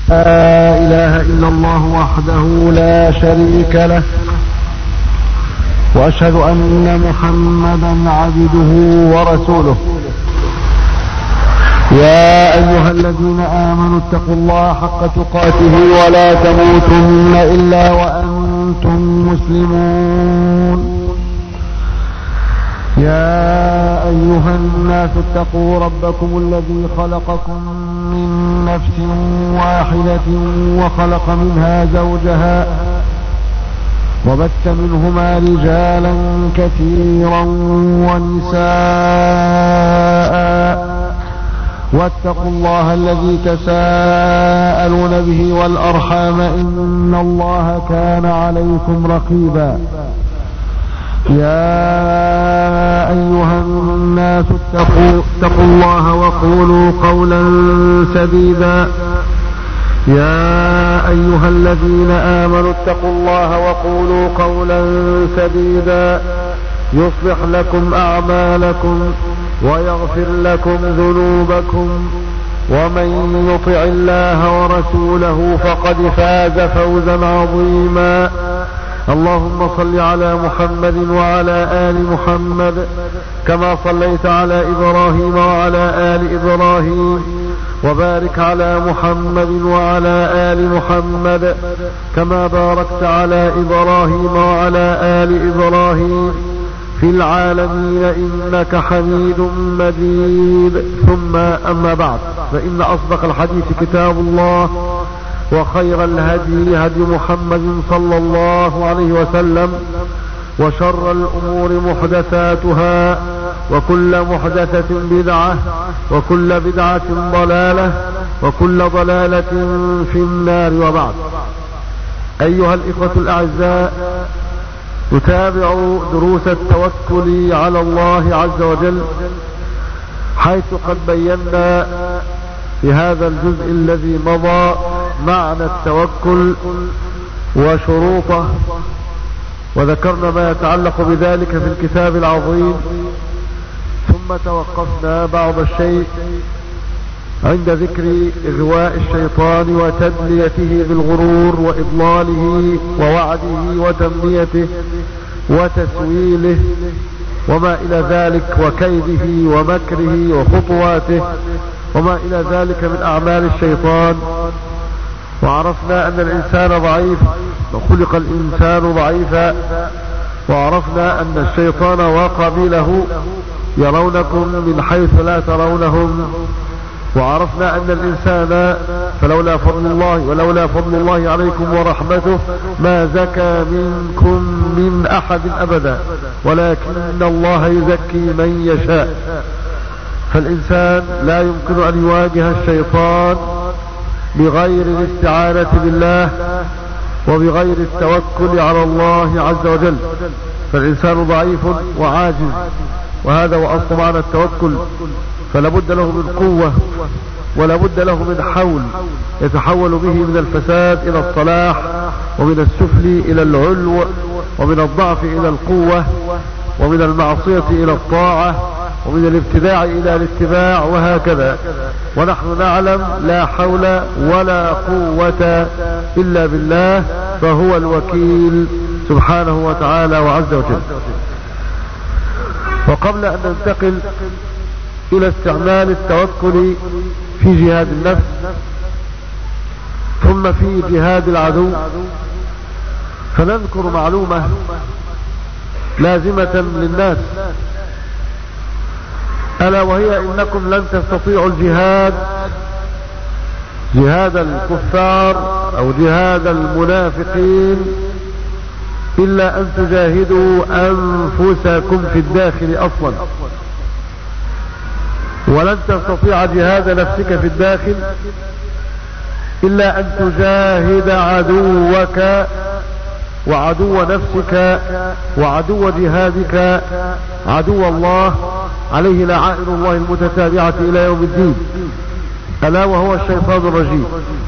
لا إله إلا الله وحده لا شريك له وأشهد أن محمدا عبده ورسوله يا أيها الذين آمنوا اتقوا الله حق تقاته ولا تموتن إلا وأنتم مسلمون يا أيها الناس اتقوا ربكم الذي خلقكم من نفس واحدة وخلق منها زوجها وبث منهما رجالا كثيرا ونساء واتقوا الله الذي تساءلون به والأرحام إن الله كان عليكم رقيبا يا أيها الناس اتقوا, اتقوا الله وقولوا قولا سديدا يا أيها الذين آمنوا اتقوا الله وقولوا قولا سديدا يصلح لكم أعمالكم ويغفر لكم ذنوبكم ومن يطع الله ورسوله فقد فاز فوزا عظيما اللهم صل على محمد وعلى آل محمد كما صليت على إبراهيم وعلى آل إبراهيم وبارك على محمد وعلى آل محمد كما باركت على إبراهيم وعلى آل إبراهيم في العالمين إنك حميد مجيد ثم أما بعد فإن أصدق الحديث كتاب الله وخير الهدي هدي محمد صلى الله عليه وسلم وشر الأمور محدثاتها وكل محدثة بدعة وكل بدعة ضلالة وكل ضلالة في النار وبعد أيها الإخوة الأعزاء نتابع دروس التوكل على الله عز وجل حيث قد بينا في هذا الجزء الذي مضى معنى التوكل وشروطه وذكرنا ما يتعلق بذلك في الكتاب العظيم ثم توقفنا بعض الشيء عند ذكر إغواء الشيطان وتدليته بالغرور وإضلاله ووعده وتمنيته وتسويله وما إلى ذلك وكيده ومكره وخطواته وما إلى ذلك من أعمال الشيطان وعرفنا أن الإنسان ضعيف وخلق الإنسان ضعيفا وعرفنا أن الشيطان وقبيله يرونكم من حيث لا ترونهم وعرفنا أن الإنسان فلولا فضل الله ولولا فضل الله عليكم ورحمته ما زكى منكم من أحد أبدا ولكن الله يزكي من يشاء فالإنسان لا يمكن أن يواجه الشيطان بغير الاستعانة بالله وبغير التوكل على الله عز وجل فالإنسان ضعيف وعاجز وهذا وأصل معنى التوكل فلا بد له من قوة ولا بد له من حول يتحول به من الفساد إلى الصلاح ومن السفل إلى العلو ومن الضعف إلى القوة ومن المعصية إلى الطاعة ومن الابتداع إلى الاتباع وهكذا ونحن نعلم لا حول ولا قوة إلا بالله فهو الوكيل سبحانه وتعالى وعز وجل وقبل أن ننتقل إلى استعمال التوكل في جهاد النفس ثم في جهاد العدو فنذكر معلومة لازمة للناس ألا وهي إنكم لن تستطيعوا الجهاد جهاد الكفار أو جهاد المنافقين إلا أن تجاهدوا أنفسكم في الداخل أصلا ولن تستطيع جهاد نفسك في الداخل إلا أن تجاهد عدوك وعدو نفسك وعدو جهادك عدو الله عليه لعائن الله المتتابعة إلى يوم الدين ألا وهو الشيطان الرجيم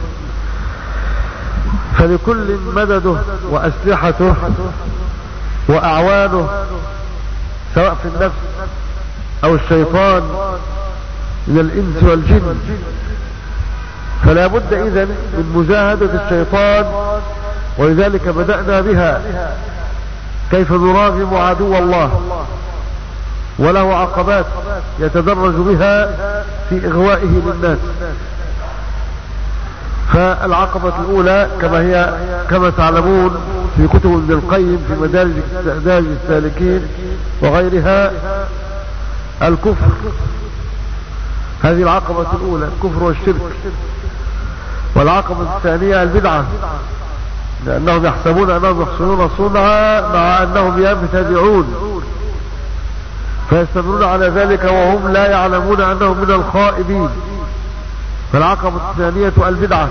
فلكل مدده وأسلحته وأعوانه سواء في النفس أو الشيطان من الإنس والجن فلا بد إذن من مجاهدة الشيطان ولذلك بدأنا بها كيف نراغم عدو الله وله عقبات يتدرج بها في إغوائه للناس فالعقبة الأولى كما هي كما تعلمون في كتب ابن القيم في مدارج مدارج السالكين وغيرها الكفر هذه العقبة الأولى الكفر والشرك والعقبة الثانية البدعة لأنهم يحسبون أنهم يحسنون صنعا مع أنهم يبتدعون فيستمرون على ذلك وهم لا يعلمون أنهم من الخائبين فالعقبة الثانية البدعة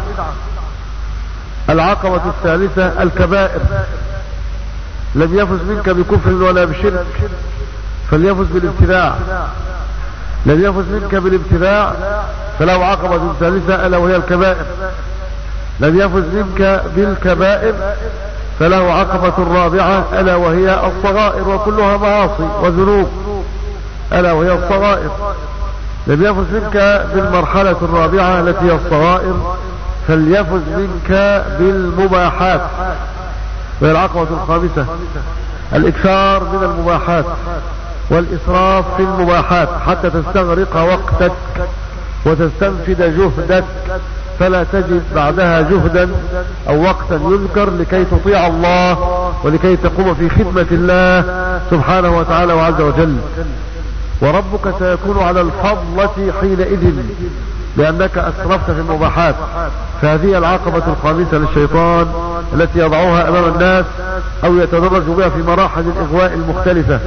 العقبة الثالثة الكبائر لم يفز منك بكفر ولا بشرك فليفز بالابتداع لم يفز منك بالابتداع فله عقبة ثالثة ألا وهي الكبائر لم يفز منك بالكبائر فله عقبة رابعة ألا وهي الصغائر وكلها معاصي وذنوب ألا وهي الصغائر لم يفز منك بالمرحلة الرابعة التي هي الصغائر فليفز منك بالمباحات وهي العقبة الخامسة الإكثار من المباحات والإسراف في المباحات حتى تستغرق وقتك وتستنفد جهدك فلا تجد بعدها جهدا او وقتا يذكر لكي تطيع الله ولكي تقوم في خدمة الله سبحانه وتعالى وعز وجل وربك سيكون على الفضلة حينئذ لأنك أسرفت في المباحات فهذه العقبة الخامسة للشيطان التي يضعها أمام الناس أو يتدرج بها في مراحل الإغواء المختلفة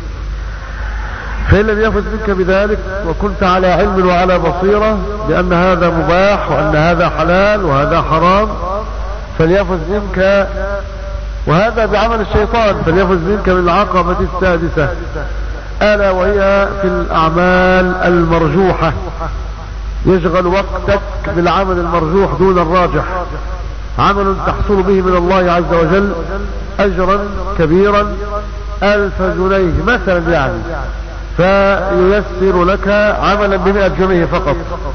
فإن لم يفز منك بذلك وكنت على علم وعلى بصيرة بأن هذا مباح وأن هذا حلال وهذا حرام فليفز منك وهذا بعمل الشيطان فليفز منك بالعقبة السادسة ألا وهي في الأعمال المرجوحة يشغل وقتك بالعمل المرجوح دون الراجح عمل تحصل به من الله عز وجل أجرا كبيرا ألف جنيه مثلا يعني فييسر لك عملا بمئة جنيه فقط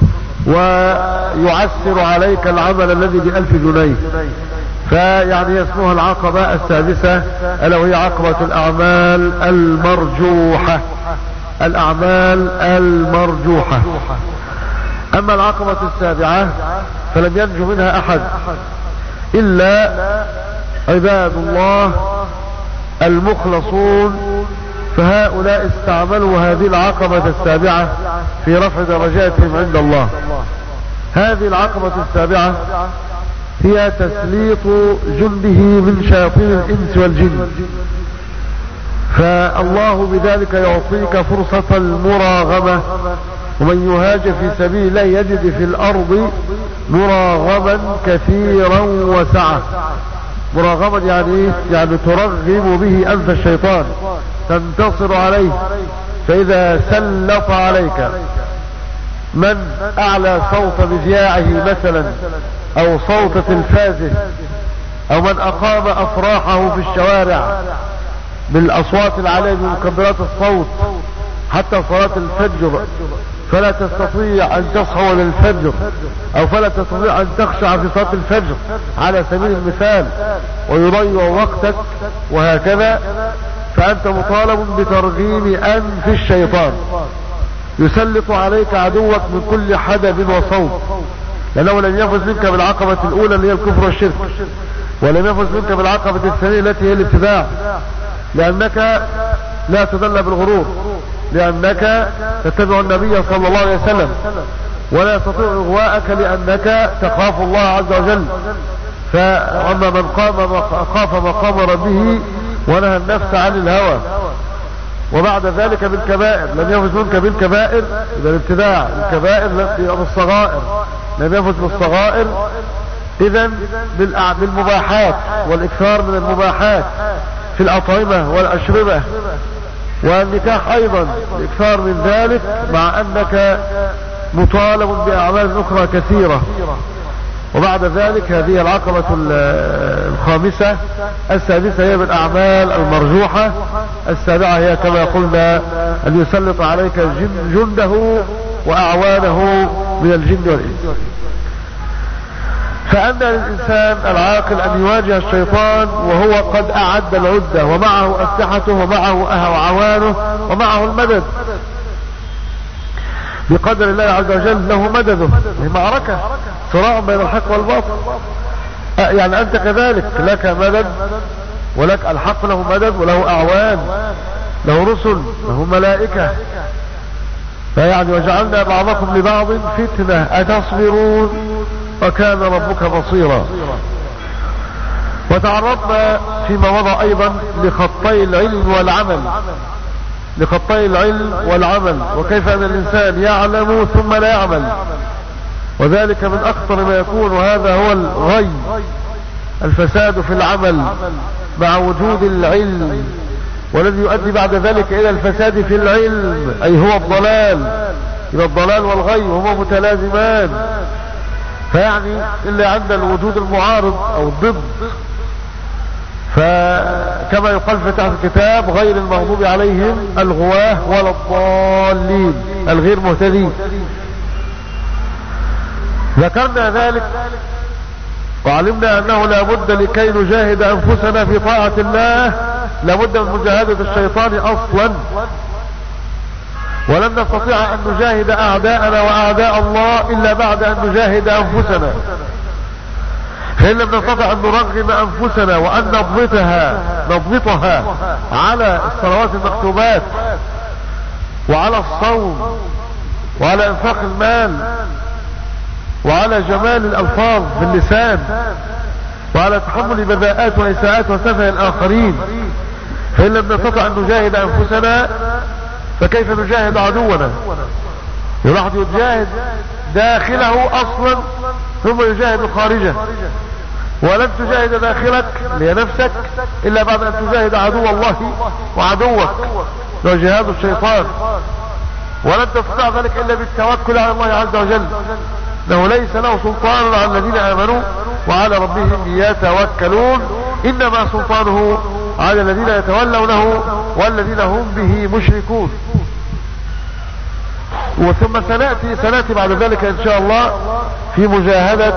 ويعسر عليك العمل الذي بألف جنيه فيعني اسمها العقبة السادسة ألا وهي عقبة الأعمال المرجوحة الأعمال المرجوحة أما العقبة السابعة فلم ينجو منها أحد إلا عباد الله المخلصون فهؤلاء استعملوا هذه العقبة السابعة في رفع درجاتهم عند الله هذه العقبة السابعة هي تسليط جنده من شياطين الإنس والجن فالله بذلك يعطيك فرصة المراغمة ومن يهاجر في سبيل الله يجد في الأرض مراغما كثيرا وسعة مراغما يعني يعني ترغم به أنف الشيطان تنتصر عليه فإذا سلط عليك من أعلى صوت مذياعه مثلا أو صوت تلفازه أو من أقام أفراحه في الشوارع بالأصوات العالية من مكبرات الصوت حتى صلاة الفجر فلا تستطيع أن تصحو للفجر أو فلا تستطيع أن تخشع في صلاة الفجر على سبيل المثال ويضيع وقتك وهكذا فأنت مطالب بترغيم أنف الشيطان يسلط عليك عدوك من كل حدب وصوت لأنه لم يفز منك بالعقبة الأولى اللي هي الكفر والشرك ولم يفز منك بالعقبة الثانية التي هي الاتباع لأنك لا تذل بالغرور لأنك تتبع النبي صلى الله عليه وسلم ولا يستطيع إغواءك لأنك تخاف الله عز وجل فأما من قام خاف مقام ربه ونهى النفس عن الهوى وبعد ذلك بالكبائر لم يفز منك بالكبائر إذا الابتداع الكبائر بالصغائر لم يفز بالصغائر إذا بالمباحات والإكثار من المباحات في الأطعمة والأشربة والنكاح أيضا الإكثار من ذلك مع أنك مطالب بأعمال أخرى كثيرة وبعد ذلك هذه العقبة الخامسة السادسة هي بالأعمال المرجوحة السابعة هي كما قلنا أن يسلط عليك جنده وأعوانه من الجن والإنس فأن للإنسان العاقل أن يواجه الشيطان وهو قد أعد العدة ومعه أسلحته ومعه أعوانه ومعه المدد بقدر الله عز وجل له مدده هي معركة صراع بين الحق والباطل يعني أنت كذلك لك مدد ولك الحق له مدد وله أعوان له رسل له ملائكة فيعني وجعلنا بعضكم لبعض فتنة أتصبرون وكان ربك بصيرا وتعرضنا فيما مضى أيضا لخطي العلم والعمل لخطي العلم والعمل وكيف أن الإنسان يعلم ثم لا يعمل وذلك من أخطر ما يكون وهذا هو الغي الفساد في العمل مع وجود العلم والذي يؤدي بعد ذلك الى الفساد في العلم اي هو الضلال الى الضلال والغي هما متلازمان فيعني الا عند الوجود المعارض او الضد فكما يقال في تحت الكتاب غير المغضوب عليهم الغواه ولا الضالين الغير مهتدين ذكرنا ذلك وعلمنا انه لا بد لكي نجاهد انفسنا في طاعة الله لابد من مجاهدة الشيطان اصلا ولن نستطيع ان نجاهد اعداءنا واعداء الله الا بعد ان نجاهد انفسنا فان لم نستطع ان نرغم انفسنا وان نضبطها نضبطها على الصلوات المكتوبات وعلى الصوم وعلى انفاق المال وعلى جمال الألفاظ في اللسان وعلى تحمل بذاءات وإساءات وسفه الآخرين فإن لم نستطع أن نجاهد أنفسنا فكيف نجاهد عدونا الواحد يجاهد داخله أصلا ثم يجاهد خارجه ولن تجاهد داخلك لنفسك إلا بعد أن تجاهد عدو الله وعدوك وجهاد الشيطان ولن تستطيع ذلك إلا بالتوكل على الله عز وجل انه ليس له سلطان على الذين امنوا وعلى ربهم يتوكلون انما سلطانه على الذين يتولونه والذين هم به مشركون وثم سنأتي سنأتي بعد ذلك ان شاء الله في مجاهدة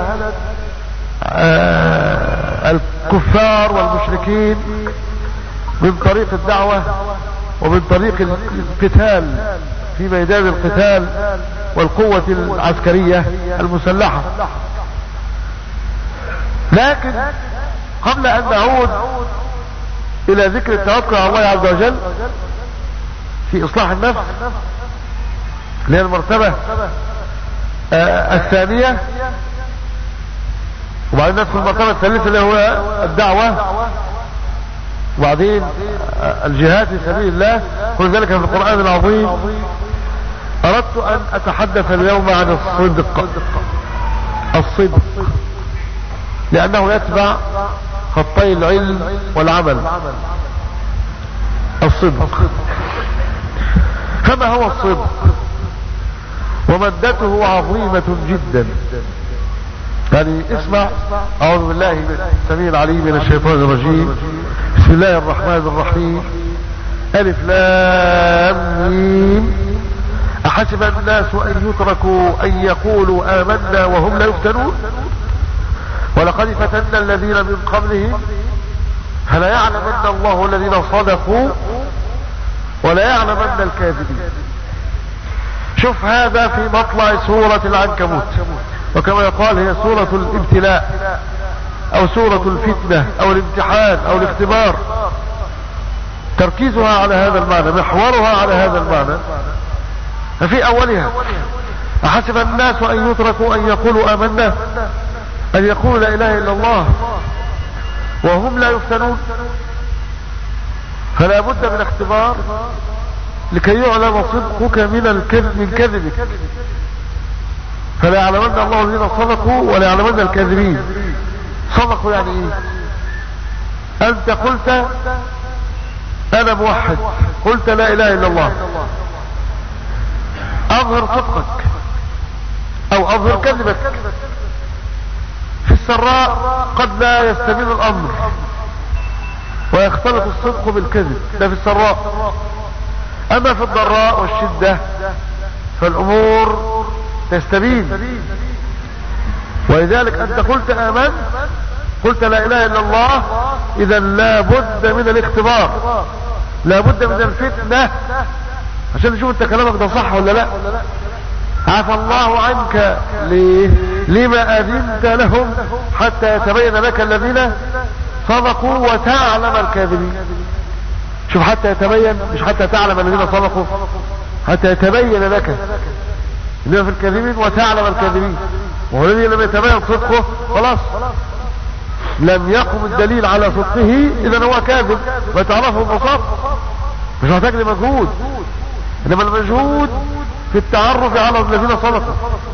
آه الكفار والمشركين من طريق الدعوة ومن طريق القتال في ميدان القتال والقوة العسكرية المسلحة لكن قبل ان نعود الى ذكر التوكل على الله عز وجل في اصلاح النفس اللي هي المرتبة آه الثانية وبعدين ندخل المرتبة الثالثة اللي هو الدعوة وبعدين الجهاد في سبيل الله كل ذلك في القرآن العظيم اردت ان اتحدث اليوم عن الصدق الصدق لانه يتبع خطي العلم والعمل الصدق فما هو الصدق ومدته عظيمة جدا يعني اسمع اعوذ بالله من السميع العليم من الشيطان الرجيم بسم الله الرحمن الرحيم الف لام ميم احسب الناس ان يتركوا ان يقولوا امنا وهم لا يفتنون ولقد فتنا الذين من قبلهم فلا يعلمن الله الذين صدقوا ولا يعلمن الكاذبين شوف هذا في مطلع سورة العنكبوت وكما يقال هي سورة الابتلاء او سورة الفتنة او الامتحان او الاختبار تركيزها على هذا المعنى محورها على هذا المعنى ففي اولها احسب الناس ان يتركوا ان يقولوا امنا ان يقولوا لا اله الا الله وهم لا يفتنون فلا بد من اختبار لكي يعلم صدقك من الكذب من كذبك فلا يعلمن الله الذين صدقوا ولا يعلمن الكاذبين صدقوا يعني ايه انت قلت انا موحد قلت لا اله الا الله اظهر صدقك او اظهر كذبك في السراء قد لا يستمر الامر ويختلط الصدق بالكذب ده في السراء اما في الضراء والشدة فالامور تستبين ولذلك انت قلت امنت قلت لا اله الا الله اذا لا بد من الاختبار لا بد من الفتنة عشان نشوف انت كلامك ده صح ولا لا عفى الله عنك ليه لما اذنت لهم حتى يتبين لك الذين صدقوا وتعلم الكاذبين شوف حتى يتبين مش حتى تعلم الذين صدقوا حتى يتبين لك انما في الكاذبين وتعلم الكاذبين وهو الذي لم يتبين صدقه خلاص لم يقم الدليل على صدقه اذا هو كاذب وتعرفه البساط مش محتاج لمجهود انما المجهود في التعرف على الذين صدقوا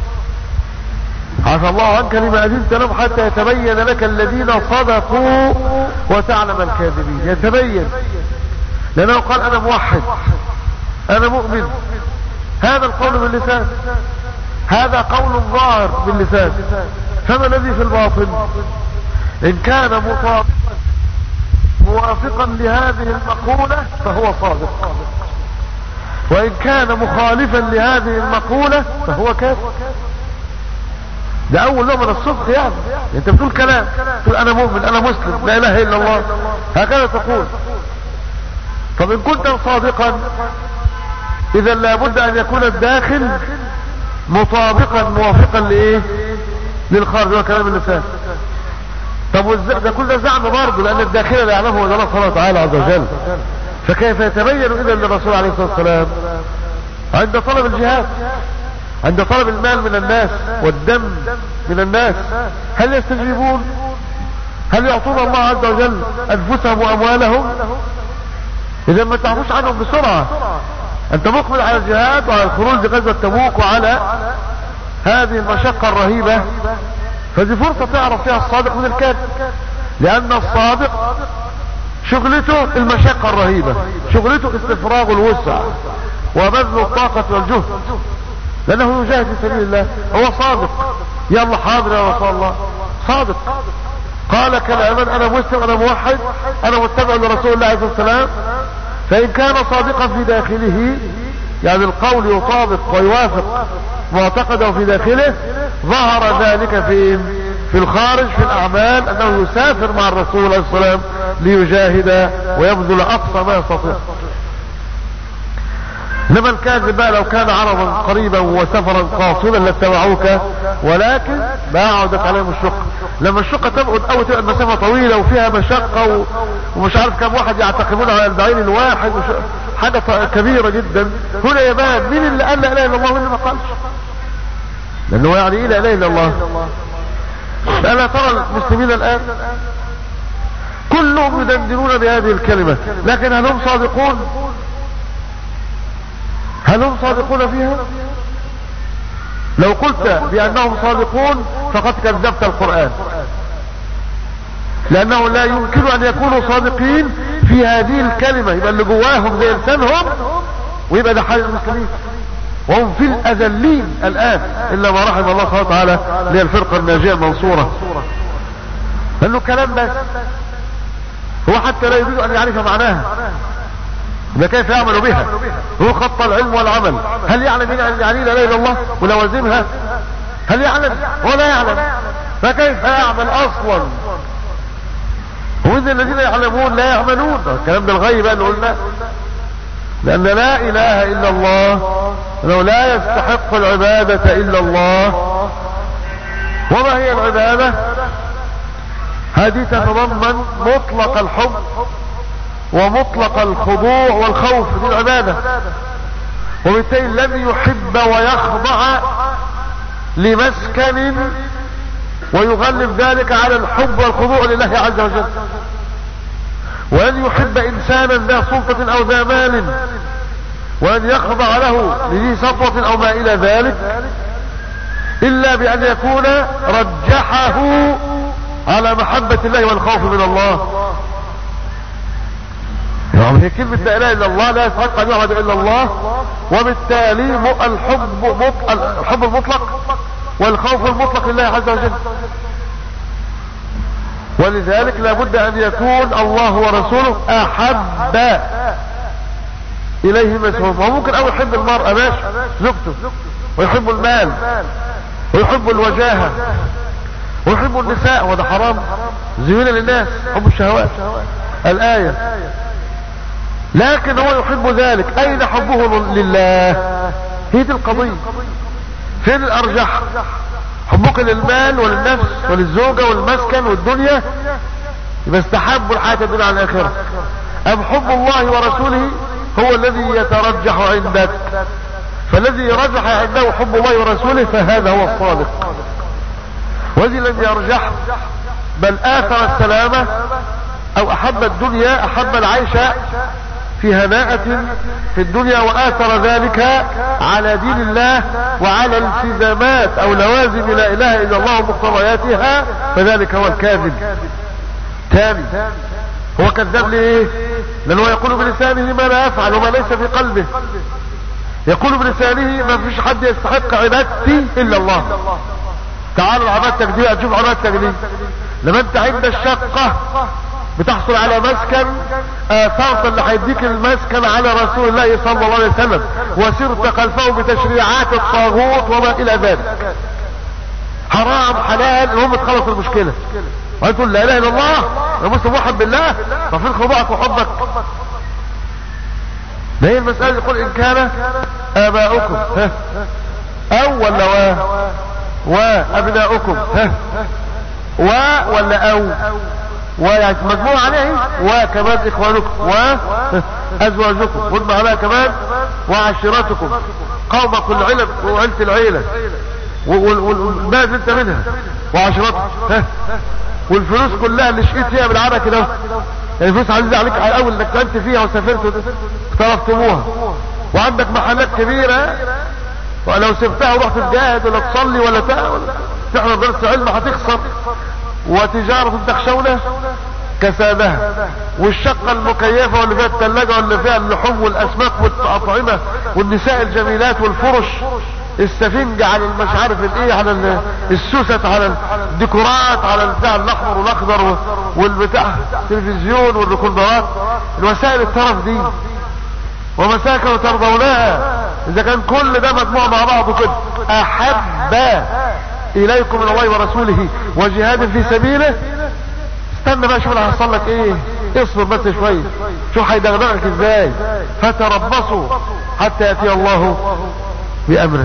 عفى الله عنك لما اذنت لهم حتى يتبين لك الذين صدقوا وتعلم الكاذبين يتبين لانه قال انا موحد انا مؤمن هذا القول باللسان هذا قول ظاهر باللسان فما الذي في الباطن ان كان مطابقا موافقا لهذه المقولة فهو صادق وان كان مخالفا لهذه المقولة فهو كافر ده اول نوع من الصدق يعني انت بتقول كلام تقول انا مؤمن انا مسلم لا اله الا الله هكذا تقول طب ان كنت صادقا اذا لابد ان يكون الداخل مطابقا موافقا لايه للخارج هو كلام اللسان طب ده كل ده زعم برضه لان الداخل لا يعلمه الا الله سبحانه وتعالى عز وجل فكيف يتبين اذا للرسول عليه الصلاه والسلام عند طلب الجهاد عند طلب المال من الناس والدم من الناس هل يستجيبون هل يعطون الله عز وجل انفسهم واموالهم اذا ما تعرفوش عنهم بسرعه انت مقبل على الجهاد وعلى الخروج لغزوه تبوك وعلى هذه المشقه الرهيبه فدي فرصة تعرف فيها الصادق من الكاذب لان الصادق شغلته المشقة الرهيبة شغلته استفراغ الوسع وبذل الطاقة والجهد لانه يجاهد في سبيل الله هو صادق يلا حاضر يا رسول الله صادق قال كلاما انا مسلم انا موحد انا متبع لرسول الله عليه الصلاه والسلام فان كان صادقا في داخله يعني القول يطابق ويوافق معتقده في داخله ظهر ذلك في في الخارج في الاعمال انه يسافر مع الرسول عليه الصلاه والسلام ليجاهد ويبذل اقصى ما يستطيع انما الكاذب بقى لو كان عرضا قريبا وسفرا قاصدا لاتبعوك ولكن بعدت عليهم الشقه لما الشقه تبعد او تبقى المسافه طويله وفيها مشقه و... ومش عارف كم واحد يعتقدون على البعير الواحد وش... حاجه كبيره جدا هنا يبان مين اللي قال لا اله الا الله ومين ما قالش لانه يعني ايه لا اله الا الله الا ترى المسلمين الان كلهم يدندنون بهذه الكلمه لكن هل هم صادقون هل هم صادقون فيها لو قلت بانهم صادقون فقد كذبت القرآن لانه لا يمكن ان يكونوا صادقين في هذه الكلمة يبقى اللي جواهم زي لسانهم ويبقى ده حال المسلمين وهم في الاذلين الان الا ما رحم الله سبحانه وتعالى اللي الفرقة الناجية المنصورة قال له كلام بس هو حتى لا يريد ان يعرف معناها ده كيف يعمل بها هو خط العلم والعمل هل يعلم يعني لا اله الا الله ولوازمها هل يعلم هو لا يعلم فكيف يعمل اصلا وإذا الذين يعلمون لا يعملون الكلام ده الغيب اللي قلنا لأن لا إله إلا الله لو لا يستحق العبادة إلا الله وما هي العبادة هذه تتضمن مطلق الحب ومطلق الخضوع والخوف دي العبادة وبالتالي لن يحب ويخضع لمسكن ويغلب ذلك على الحب والخضوع لله عز وجل وأن يحب إنسانا ذا سلطة أو ذا مال وأن يخضع له لذي سطوة أو ما إلى ذلك إلا بأن يكون رجحه على محبة الله والخوف من الله يعني هي كلمة لا اله الا الله لا يستحق ان يعبد الا الله وبالتالي الحب الحب المطلق والخوف المطلق لله عز وجل ولذلك لابد ان يكون الله ورسوله احب اليه ما سواه هو ممكن او يحب المرأة ماشي زوجته ويحب المال ويحب الوجاهة ويحب النساء وده حرام زينة للناس حب الشهوات الآية لكن هو يحب ذلك أين حبه لله هي دي القضية فين الأرجح حبك للمال وللنفس وللزوجة والمسكن والدنيا يبقى استحب الحياة الدنيا على الآخرة أم حب الله ورسوله هو الذي يترجح عندك فالذي رجح عنده حب الله ورسوله فهذا هو الصادق والذي لم يرجح بل آثر السلامة أو أحب الدنيا أحب العيش في هناءة في الدنيا وآثر ذلك على دين الله وعلى التزامات أو لوازم لا إله إلا الله ومقتضياتها فذلك هو الكاذب ثاني هو كذاب ليه لأنه يقول بلسانه ما لا يفعل وما ليس في قلبه يقول بلسانه ما فيش حد يستحق عبادتي إلا الله تعالوا عبادتك دي هتشوف عبادتك دي لما انت عند الشقة بتحصل على مسكن اثرت اللي هيديك المسكن على رسول الله صلى الله عليه وسلم وسرت خلفه بتشريعات الطاغوت وما الى ذلك حرام حلال المهم تخلص المشكلة وتقول لا اله الا الله يا مسلم واحد بالله ففين خضوعك وحبك ما هي المسألة يقول ان كان اباؤكم ها او ولا و وابناؤكم ها و ولا او ويعني مجموعة عليه وكمان اخوانكم وازواجكم ونبع عليها كمان وعشيرتكم قومكم العلم وعيلة العيلة والناس انت منها وعشيرتكم والفلوس كلها اللي شقيت فيها بالعرق كده يعني فلوس عزيزة عليك على الاول انك انت فيها وسافرت اقترفتموها وعندك محلات كبيرة ولو سبتها ورحت تجاهد ولا تصلي ولا تحضر درس علم هتخسر وتجارة تخشونه كسادها والشقة المكيفة واللي فيها الثلاجة واللي فيها اللحوم والاسماك والأطعمة والنساء الجميلات والفرش السفنج على مش عارف الايه على السوست على الديكورات على البتاع الاحمر والاخضر والبتاع التلفزيون والريكوردرات الوسائل الترف دي ومساكن ترضونها اذا كان كل ده مجموع مع بعضه كده احب اليكم من الله ورسوله وجهاد في سبيله استنى بقى شوف اللي هيحصل لك ايه اصبر بس شويه شوف هيدغدغك ازاي فتربصوا حتى ياتي الله بامره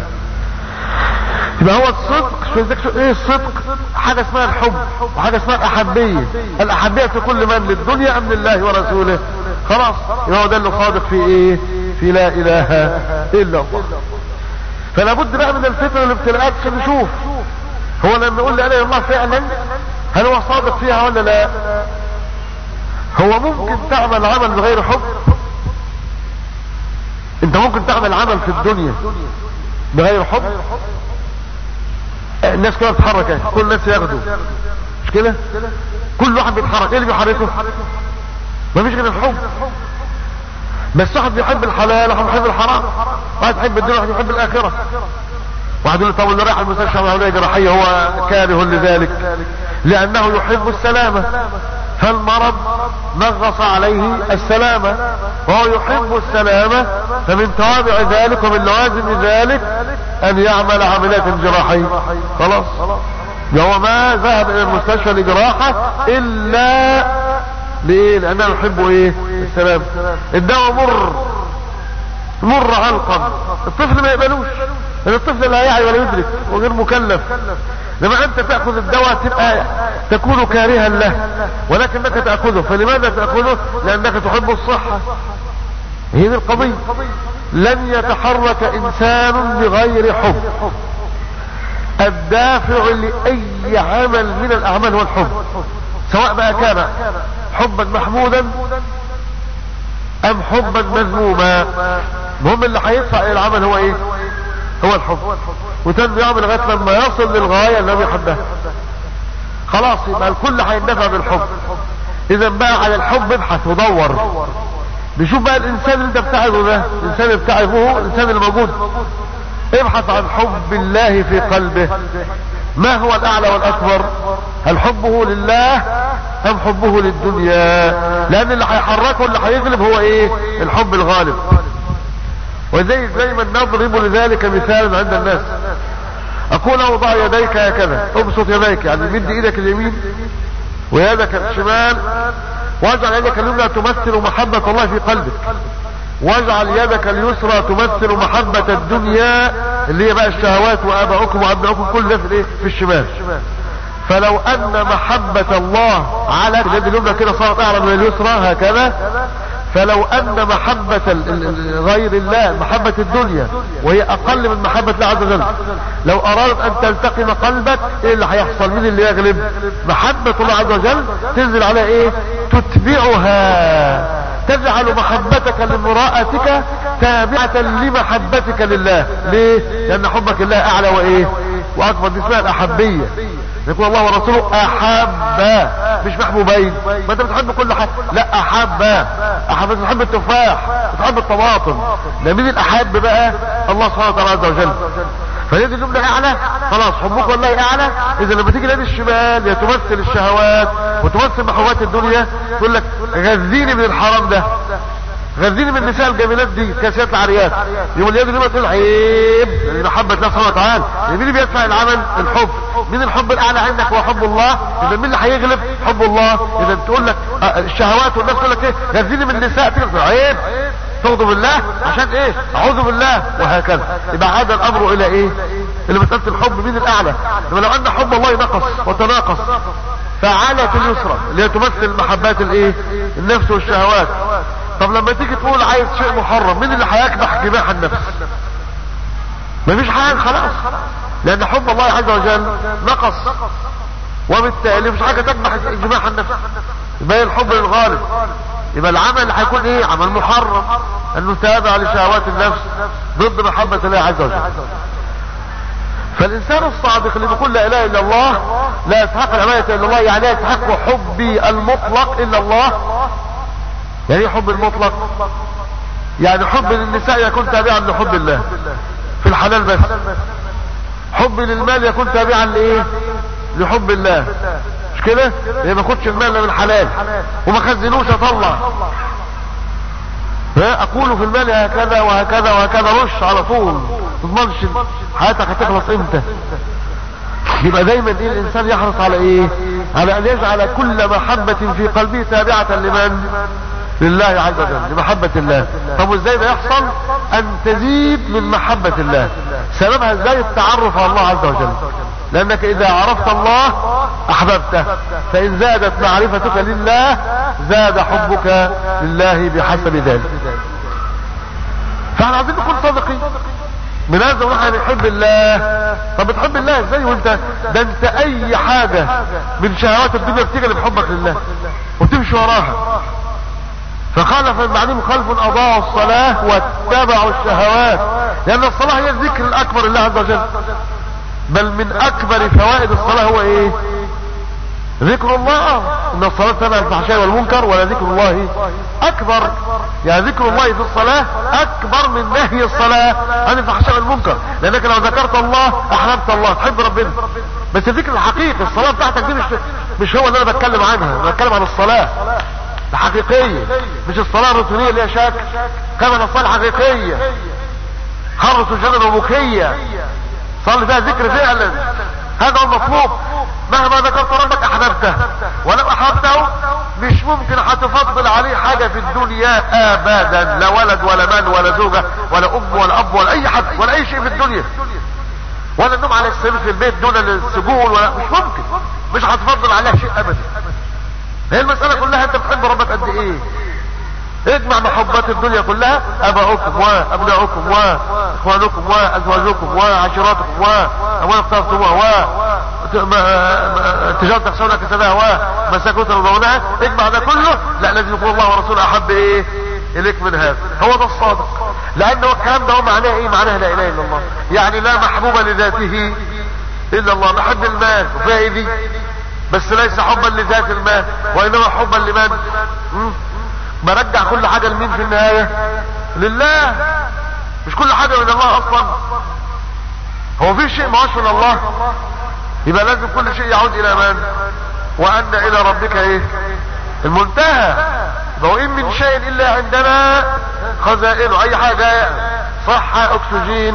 يبقى هو الصدق شو ذلك شو ايه الصدق حاجه اسمها الحب وحاجه اسمها الاحبيه الاحبيه في كل من للدنيا ام لله ورسوله خلاص يبقى هو ده اللي صادق في ايه في لا اله الا الله فلا بد بقى من الفتن والابتلاءات عشان نشوف هو لما يقول لا اله الا الله فعلا هل هو صادق فيها ولا لا هو ممكن تعمل عمل بغير حب انت ممكن تعمل عمل في الدنيا بغير حب الناس كلها بتتحرك اهي كل الناس ياخدوا مش كده كل واحد بيتحرك ايه اللي بيحركه مفيش غير الحب بس واحد بيحب الحلال واحد بيحب الحرام واحد بيحب الدنيا واحد بيحب الاخره واحد يقول طب اللي رايح المستشفى العمليه جراحيه هو كاره لذلك لانه يحب السلامه فالمرض نغص عليه السلامة وهو يحب السلامة فمن توابع ذلك ومن لوازم ذلك ان يعمل عملية جراحية خلاص هو ما ذهب الى المستشفى لجراحة الا ليه لانه يحب ايه السلام الدواء مر مر علقا الطفل ما يقبلوش لان الطفل لا يعي ولا يدرك وغير مكلف لما انت تأخذ الدواء تبقى تكون كارها له ولكنك تأخذه فلماذا تأخذه لانك تحب الصحة هي دي القضية لن يتحرك انسان بغير حب الدافع لأي عمل من الأعمال هو الحب سواء بقى كان حبا محمودا أم حبا مذموما المهم اللي هيدفع إلى العمل هو إيه هو الحب وتم يعمل لغاية لما يصل للغاية اللي بيحبها خلاص يبقى الكل هيندفع بالحب إذا بقى على الحب ابحث ودور بيشوف بقى الإنسان اللي أنت بتعبه ده الإنسان اللي بتعبه الإنسان اللي موجود ابحث عن حب الله في قلبه ما هو الاعلى والاكبر هل حبه لله ام حبه للدنيا لان اللي هيحركه اللي هيغلب هو ايه الحب الغالب وزي زي ما نضرب لذلك مثالا عند الناس اقول اوضع يديك هكذا ابسط يديك يعني مد ايدك اليمين ويدك الشمال واجعل يدك اليمنى تمثل محبة الله في قلبك واجعل يدك اليسرى تمثل محبة الدنيا اللي هي بقى الشهوات وابائكم وابنائكم كل ده في الايه في الشمال فلو ان محبة الله على اليد اليمنى كده صارت اعلى من اليسرى هكذا فلو ان محبة غير الله محبة الدنيا وهي اقل من محبة الله عز وجل لو ارادت ان تلتقم قلبك ايه اللي هيحصل مين اللي يغلب محبة الله عز وجل تنزل على ايه تتبعها تجعل محبتك لامرأتك تابعة لمحبتك لله ليه لان حبك لله اعلى وايه واكبر دي اسمها الاحبية يقول الله ورسوله احب مش محبوبين ما انت بتحب كل حاجه لا احب احب بتحب التفاح بتحب الطماطم ده مين الاحب بقى الله سبحانه وتعالى عز وجل فيد الجملة اعلى خلاص حبك والله اعلى اذا لما تيجي اليد الشمال يا تمثل الشهوات وتمثل محبوبات الدنيا تقول لك غذيني من الحرام ده غذيني من النساء الجميلات دي كاسيات العريات يقول اليد اليمنى تقول عيب محبة الله سبحانه وتعالى مين اللي بيدفع العمل الحب مين الحب الاعلى عندك هو حب الله اذا مين اللي هيغلب حب الله اذا تقول لك الشهوات والناس تقول لك ايه غذيني من النساء تقول عيب تغضب بالله عشان ايه اعوذ بالله وهكذا يبقى عاد الامر الى ايه اللي مسألة الحب مين الاعلى لما لو ان حب الله نقص وتناقص فعلت اليسرى اللي هي تمثل محبات الايه النفس والشهوات طب لما تيجي تقول عايز شيء محرم مين اللي هيكبح جماح النفس مفيش حاجة خلاص لان حب الله عز وجل نقص وبالتالي مش حاجة تكبح جماح النفس يبقى الحب للغالب يبقى العمل هيكون ايه عمل محرم انه تابع لشهوات النفس ضد محبة الله عز وجل فالانسان الصادق اللي بيقول لا اله الا الله لا يستحق العبادة الا الله يعني لا يستحق حبي المطلق الا الله يعني ايه حب المطلق يعني حب للنساء يكون تابعا لحب الله في الحلال بس حب للمال يكون تابعا لايه لحب الله مش كده يعني ما اخدش المال من الحلال وما خزنوش اطلع اقول في المال هكذا وهكذا وهكذا رش على طول تضمنش حياتك هتخلص امتى يبقى دايما ايه الانسان يحرص على ايه على ان يجعل كل محبة في قلبه تابعة لمن لله عز وجل لمحبة الله طب وازاي ده يحصل ان تزيد من محبة الله سببها ازاي التعرف على الله عز وجل لانك اذا عرفت الله احببته فان زادت معرفتك لله زاد حبك لله بحسب ذلك فاحنا عايزين نكون صادقين من هذا ونحن نحب الله طب بتحب الله ازاي وانت ده انت اي حاجة من شهوات الدنيا بتجري بحبك لله وتمشي وراها فخالف من بعدهم خلف اضاعوا الصلاة واتبعوا الشهوات لان الصلاة هي الذكر الاكبر لله عز وجل بل من اكبر فوائد الصلاة هو ايه ذكر الله ان الصلاة تبع الفحشاء والمنكر ولا ذكر الله اكبر يعني ذكر الله في الصلاة اكبر من نهي الصلاة عن الفحشاء والمنكر لانك لو ذكرت الله احببت الله تحب ربنا بس الذكر الحقيقي الصلاة بتاعتك دي مش مش هو اللي انا بتكلم عنها انا بتكلم عن الصلاة الحقيقية مش الصلاة الروتينية اللي هي شك كمان الصلاة الحقيقية حرس الجنة وبكية صلي فيها ذكر فعلا هذا هو المطلوب مهما ذكرت ربك احببته ولو احببته مش ممكن هتفضل عليه حاجة في الدنيا ابدا لا ولد ولا مال ولا زوجة ولا ام ولا اب ولا اي حد ولا اي شيء في الدنيا ولا النوم على السرير في البيت دون السجون ولا مش ممكن مش هتفضل عليها شيء ابدا هي المسألة كلها انت بتحب ربك قد ايه اجمع محبات الدنيا كلها اباؤكم وابناؤكم واخوانكم وازواجكم وعشيراتكم واموال اقترفتموها وتجارة تخشون كسبها ومساكن ترضونها اجمع ده كله لا لازم يكون الله ورسوله احب ايه اليك من هذا هو ده الصادق لان هو الكلام ده هو معناه ايه معناه لا اله الا الله يعني لا محبوب لذاته الا الله بحب المال وفيها ايه دي بس ليس حبا لذات المال وانما حبا لمن برجع كل حاجة لمين في النهاية لله مش كل حاجة من الله اصلا هو في شيء معاش من الله يبقى لازم كل شيء يعود الى من وان الى ربك ايه المنتهى وان من شيء الا عندنا خزائنه اي حاجة صحة اكسجين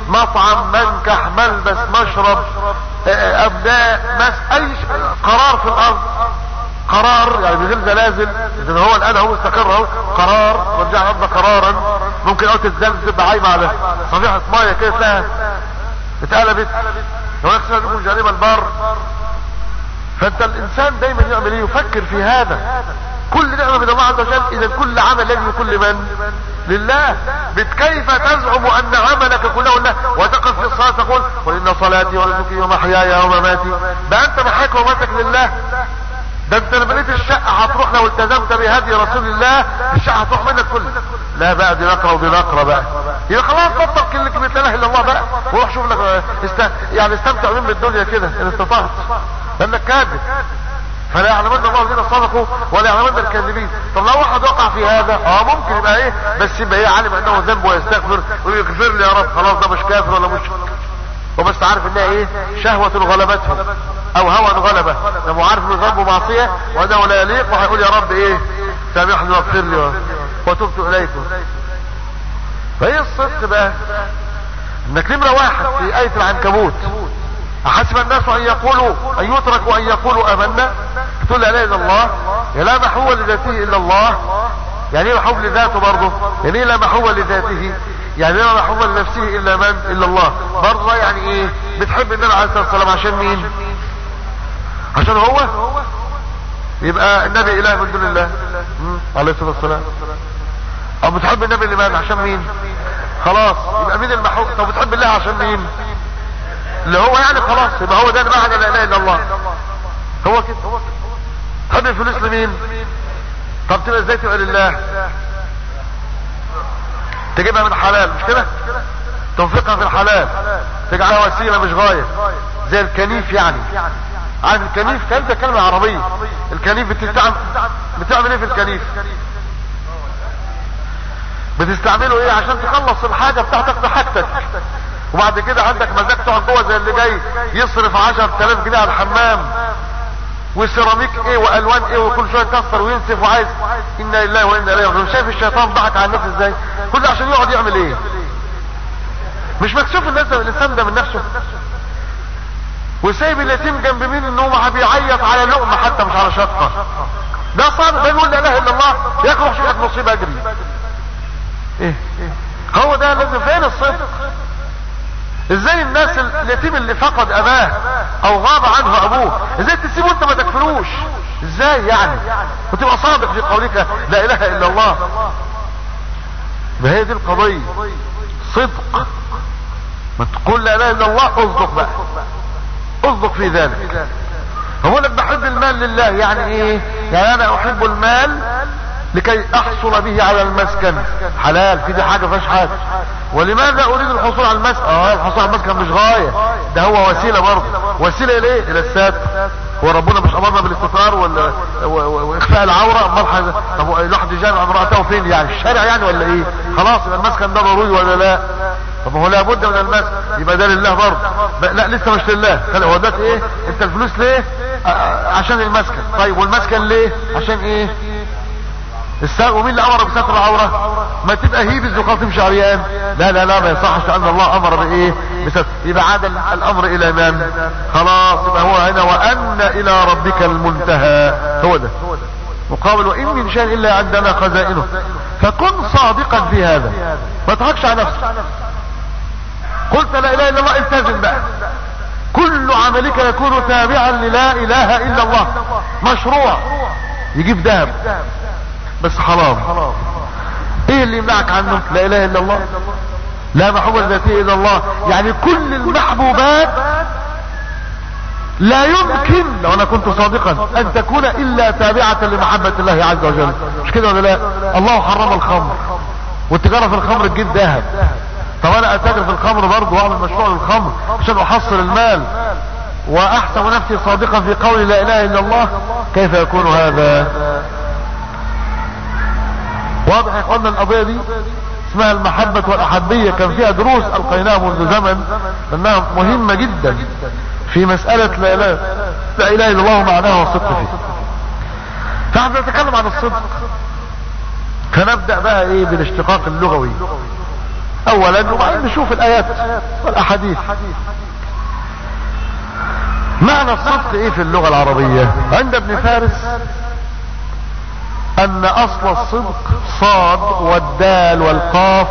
مطعم منكح ملبس مشرب ابناء مس اي قرار في الارض قرار يعني بغير زلازل اذا هو الان هو استقر اهو قرار ورجع الارض قرارا ممكن اوقات الزلزال تبقى عايمه على صفيحه ميه كده تلاقيها اتقلبت لو يخشى يكون جانب البر فانت الانسان دايما يعمل ايه يفكر في هذا كل نعمة من الله عز وجل اذا كل عمل يجري كل من لله كيف تزعم ان عملك كله لله وتقف في الصلاة تقول قل ان صلاتي ونسكي ومحياي ومماتي بقى انت محياك ومماتك لله ده انت لما لقيت الشقة هتروح لو التزمت بهدي رسول الله الشقة هتروح منك كله لا بقى دي نقرة ودي نقرة بقى يبقى خلاص بطل كلمة لا اله الا الله بقى وروح شوف لك است... يعني استمتع من الدنيا كده ان استطعت لانك كاذب فلا يعلمن الله الذين صدقوا ولا يعلمن الكاذبين طب لو واحد وقع في هذا اه ممكن يبقى ايه بس يبقى ايه عالم انه ذنب ويستغفر ويغفر لي يا رب خلاص ده مش كافر ولا مشرك وبس عارف انها ايه شهوة غلبته او هوى غلبه لما عارف انه ذنب ومعصية وانه لا يليق وهيقول يا رب ايه سامحني واغفر لي وتبت اليكم فايه الصدق بقى انك نمرة واحد في آية العنكبوت أحسب الناس أن يقولوا أن يتركوا أن يقولوا آمنا تقول لا إله إلا الله يا لا محول لذاته إلا الله يعني ايه محول لذاته برضه يعني ايه لا محول لذاته يعني لا محول لنفسه إلا من إلا الله برضه يعني ايه بتحب النبي عليه الصلاة والسلام عشان مين عشان هو يبقى النبي إله من دون الله عليه الصلاة والسلام أو بتحب النبي لمن عشان مين خلاص يبقى مين المحول طب بتحب الله عشان مين اللي هو يعني خلاص يبقى هو ده المعنى لا اله الا الله هو كده تحب الفلوس لمين طب تبقى ازاي تبقى لله تجيبها من حلال مش كده تنفقها في الحلال تجعلها وسيله مش غايه زي الكنيف يعني عارف الكنيف كان ده كلمه عربيه الكنيف بتستعمل بتعمل ايه في الكنيف بتستعمله ايه عشان تخلص الحاجه بتاعتك بحاجتك وبعد كده عندك مزاج تقعد جوه زي اللي جاي يصرف 10000 جنيه على الحمام وسيراميك ايه والوان ايه وكل شويه يكسر وينسف وعايز انا لله وانا اليه راجعون شايف الشيطان ضحك على الناس ازاي كل ده عشان يقعد يعمل ايه مش مكسوف الناس الانسان ده من نفسه وسايب اليتيم جنب مين ان هو بيعيط على لقمه حتى مش على شقه ده صادق ده يقول لا اله الا الله ياكل شويه نصيب اجري ايه هو ده لازم فين الصدق ازاي الناس اليتيم اللي فقد اباه او غاب عنه ابوه ازاي تسيبه انت ما تكفروش ازاي يعني وتبقى صادق في قولك لا اله الا الله ما هي دي القضية صدق ما تقول لا اله الا الله اصدق بقى اصدق في ذلك هو لك بحب المال لله يعني ايه يعني انا احب المال لكي احصل به على المسكن حلال في دي حاجة فيهاش حاجة ولماذا اريد الحصول على المسكن اه الحصول على المسكن مش غاية ده هو وسيلة برضه وسيلة اليه الى الساتر هو ربنا مش امرنا بالاستطار ولا واخفاء العورة امال حاجة طب الواحد يجامع امرأته فين يعني الشارع يعني ولا ايه خلاص يبقى المسكن ده ضروري ولا لا طب هو لابد من المسكن يبقى ده لله برضه لا لسه مش لله هو ده ايه انت الفلوس ليه عشان المسكن طيب والمسكن ليه عشان ايه الساق ومين اللي امر بستر العورة ما تبقى هيبز وقال تمشي عريان لا لا لا ما يصحش ان الله امر بايه بستر يبقى عاد الامر الى من خلاص يبقى هو هنا وان الى ربك المنتهى هو ده مقابل وان من شيء الا عندنا خزائنه فكن صادقا في هذا ما تضحكش على نفسك قلت لا اله الا الله التزم بقى كل عملك يكون تابعا للا اله الا الله مشروع يجيب ذهب بس حرام ايه اللي يمنعك عنه لا اله الا الله لا محبوب ذاتي الا الله يعني كل المحبوبات لا يمكن لو انا كنت صادقا ان تكون الا تابعة لمحبة الله عز وجل مش كده ولا لا الله حرم الخمر والتجارة في الخمر تجيب ذهب طب انا اتاجر في الخمر برضه واعمل مشروع للخمر عشان احصل المال واحسب نفسي صادقا في قولي لا اله الا الله كيف يكون هذا واضح يا اخوانا القضيه دي اسمها المحبة والاحبية كان فيها دروس القيناها منذ زمن انها مهمة جدا في مسألة لا اله لا اله الا الله معناها والصدق فيه فاحنا نتكلم عن الصدق فنبدأ بقى ايه بالاشتقاق اللغوي اولا وبعدين نشوف الايات والاحاديث معنى الصدق ايه في اللغة العربية عند ابن فارس ان اصل الصدق صاد والدال والقاف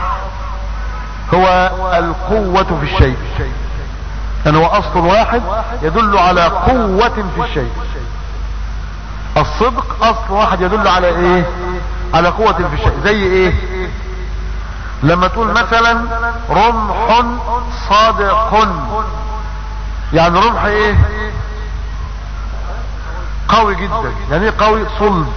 هو القوة في الشيء يعني هو اصل واحد يدل على قوة في الشيء الصدق اصل واحد يدل على ايه على قوة في الشيء زي ايه لما تقول مثلا رمح صادق يعني رمح ايه قوي جدا يعني ايه قوي صلب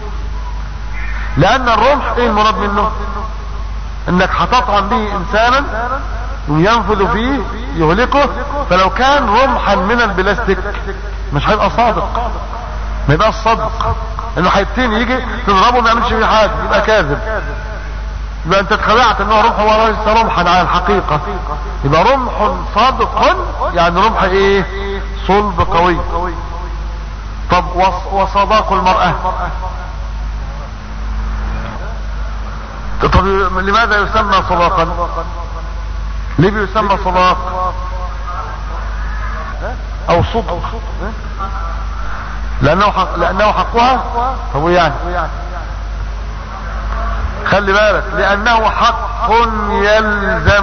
لان الرمح ايه المراد منه انك هتطعن به انسانا ينفذ فيه يهلكه فلو كان رمحا من البلاستيك مش هيبقى صادق ما يبقاش صدق انه هيبتدي يجي تضربه ما يعملش فيه حاجه يبقى كاذب يبقى انت اتخدعت ان هو رمح وليس رمحا على الحقيقه يبقى رمح صادق يعني رمح ايه صلب قوي طب وصداق المرأة طب لماذا يسمى صداقا ليه بيسمى صداق او صدق لانه حق لانه حقها هو يعني خلي بالك لانه حق يلزم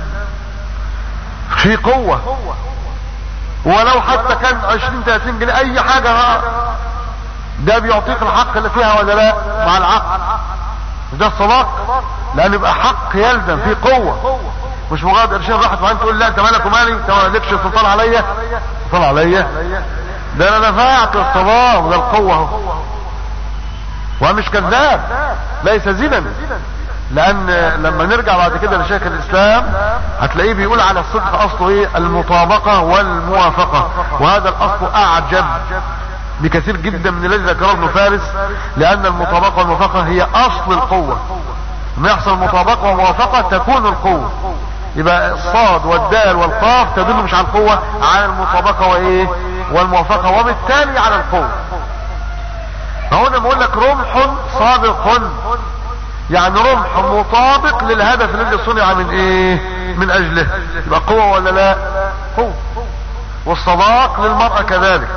في قوة ولو حتى كان عشرين تلاتين جنيه اي حاجة ده بيعطيك الحق اللي فيها ولا لا مع العقل ده الصداق لان يبقى حق يلزم في قوة مش مجرد قرشين راحت وبعدين تقول لا انت مالك ومالي انت ما لكش سلطان عليا سلطان عليا ده انا دفعت الصداق ده القوة اهو ومش كذاب ليس زنا لان لما نرجع بعد كده لشيخ الاسلام هتلاقيه بيقول على الصدق اصله ايه المطابقة والموافقة وهذا الاصل اعجب بكثير جدا من الذي ذكره ابن فارس لان المطابقة والموافقة هي اصل القوة لما يحصل مطابقة وموافقة تكون القوة يبقى الصاد والدال والقاف تدل مش على القوة على المطابقة وايه والموافقة وبالتالي على القوة هنا بقول لك رمح صادق يعني رمح مطابق للهدف الذي صنع من ايه من اجله يبقى قوة ولا لا قوة والصداق للمرأة كذلك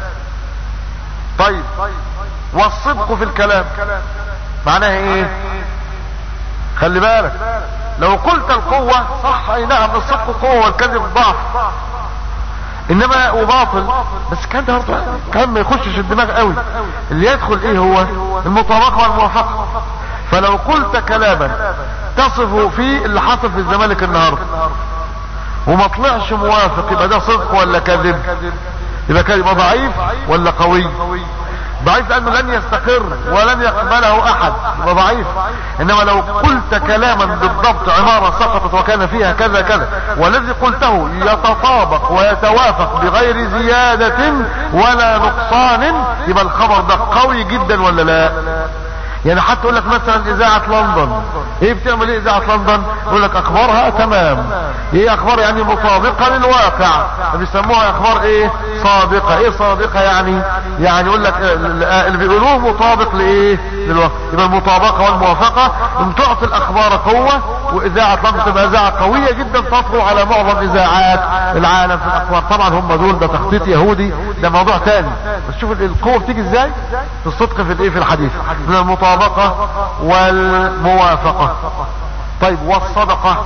طيب والصدق في الكلام معناها ايه خلي بالك لو قلت القوة صح اي نعم الصدق قوة والكذب ضعف انما وباطل بس كان ده برضه كان ما يخشش الدماغ قوي اللي يدخل ايه هو المطابقة والموافقة فلو قلت كلاما تصف فيه اللي حصل في الزمالك النهارده وما طلعش موافق يبقى ده صدق ولا كذب يبقى كذب يبقى ضعيف ولا قوي ضعيف لانه لن يستقر ولن يقبله احد يبقى ضعيف انما لو قلت كلاما بالضبط عمارة سقطت وكان فيها كذا كذا والذي قلته يتطابق ويتوافق بغير زيادة ولا نقصان يبقى الخبر ده قوي جدا ولا لا يعني حتى يقول لك مثلا اذاعة لندن ايه بتعمل ايه اذاعة لندن يقول لك اخبارها تمام ايه اخبار يعني مطابقة للواقع بيسموها اخبار ايه صادقة ايه صادقة يعني يعني يقول لك اللي بيقولوه مطابق لايه للواقع يبقى المطابقة والموافقة ان تعطي الاخبار قوة واذاعة لندن تبقى اذاعة قوية جدا تطغو على معظم اذاعات العالم في الاخبار طبعا هم دول ده تخطيط يهودي ده موضوع تاني بس شوف القوة بتيجي ازاي في الصدق في الايه في الحديث من المطابقة المطابقة والموافقة طيب والصدقة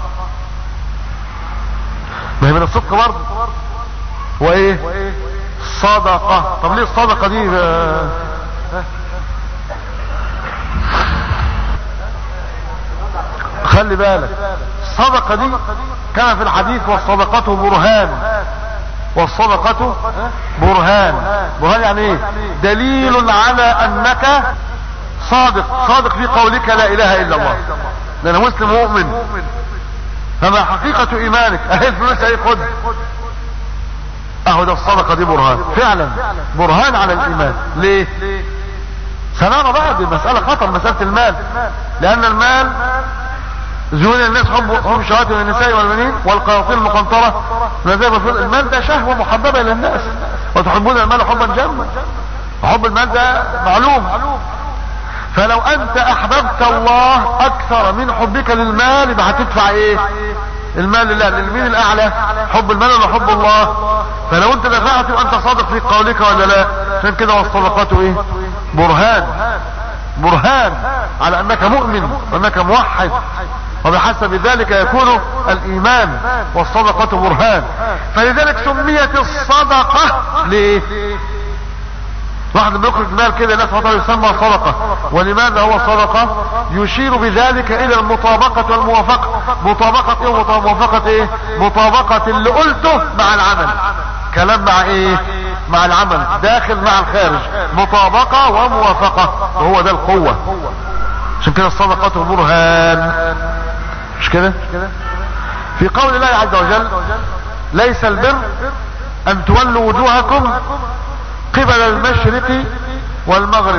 ما هي من الصدق برضه وايه صدقة طب ليه الصدقة دي خلي بالك الصدقة دي كما في الحديث والصدقة برهان والصدقة برهان برهان يعني ايه دليل على انك صادق صادق في قولك لا اله الا الله لان مسلم مؤمن فما حقيقة ايمانك اهي الفلوس اهي خد اهو ده الصدقة دي برهان فعلا برهان على الايمان ليه سنرى بقى دي مسألة خطر مسألة المال لان المال زيون الناس حب هم شهوات من النساء والبنين والقناطير المقنطرة زي ما المال ده شهوة محببة الى الناس وتحبون المال حبا جما وحب المال ده معلوم فلو انت احببت الله اكثر من حبك للمال يبقى هتدفع ايه المال لله لمين الاعلى حب المال ولا حب الله فلو انت دفعت يبقى انت صادق في قولك ولا لا عشان كده والصدقات ايه برهان برهان على انك مؤمن وانك موحد وبحسب ذلك يكون الايمان والصدقة برهان فلذلك سميت الصدقة ليه واحد لما يخرج مال كده الناس فطر يسمى صدقة ولماذا هو صدقة يشير بذلك الى المطابقة والموافقة مطابقة ايه وموافقة ايه مطابقة اللي قلته مع العمل كلام مع ايه مع العمل داخل مع الخارج مطابقة وموافقة وهو ده القوة عشان كده الصدقة برهان مش كده في قول الله عز وجل ليس البر ان تولوا وجوهكم قبل المشرق والمغرب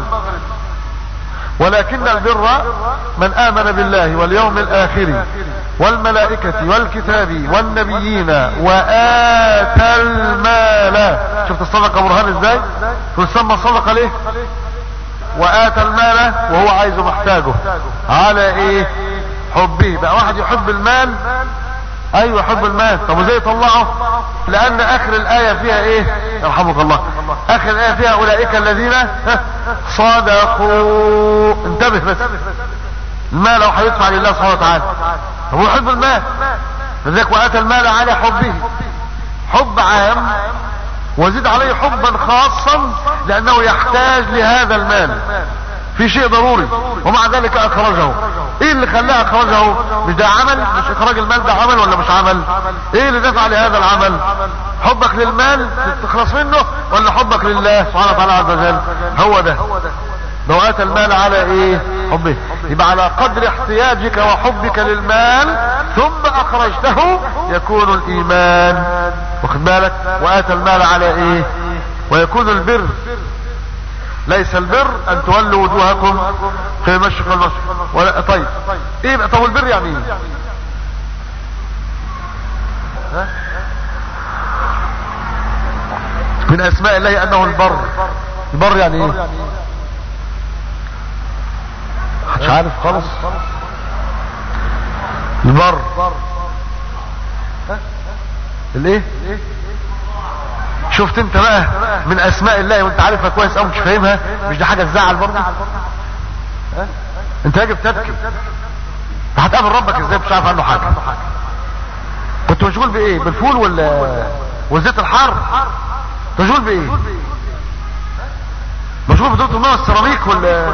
ولكن البر من امن بالله واليوم الاخر والملائكة والكتاب والنبيين واتى المال شفت الصدقة برهان ازاي تسمى صدقة ليه واتى المال وهو عايزه محتاجه على ايه حبه بقى واحد يحب المال ايوه يحب المال طب وازاي يطلعه لان اخر الايه فيها ايه يرحمك الله اخر الايه فيها اولئك الذين صدقوا انتبه بس المال لو هيدفع لله سبحانه وتعالى هو يحب المال لذلك واتى المال على حبه حب عام وزيد عليه حبا خاصا لانه يحتاج لهذا المال في شيء ضروري ومع ذلك اخرجه ايه اللي خلاه اخرجه مش ده عمل مش اخراج المال ده عمل ولا مش عمل ايه اللي دفع لهذا العمل حبك للمال تخلص منه ولا حبك لله سبحانه وتعالى عز وجل هو ده لو اتى المال على ايه حبه يبقى على قدر احتياجك وحبك للمال ثم اخرجته يكون الايمان واخد بالك واتى المال على ايه ويكون البر ليس البر ان تولوا وجوهكم في المشرق والمشرق ولا طيب ايه بقى طب البر يعني ايه ها؟ من اسماء الله انه البر البر يعني ايه مش عارف خالص البر الايه شفت انت بقى من اسماء الله وانت عارفها كويس او مش فاهمها مش دي حاجه تزعل برضه انت يجب تبكي هتقابل ربك ازاي مش عارف عنه حاجه كنت مشغول بايه بالفول ولا والزيت الحار مشغول بايه مشغول بدورة الماء والسيراميك ولا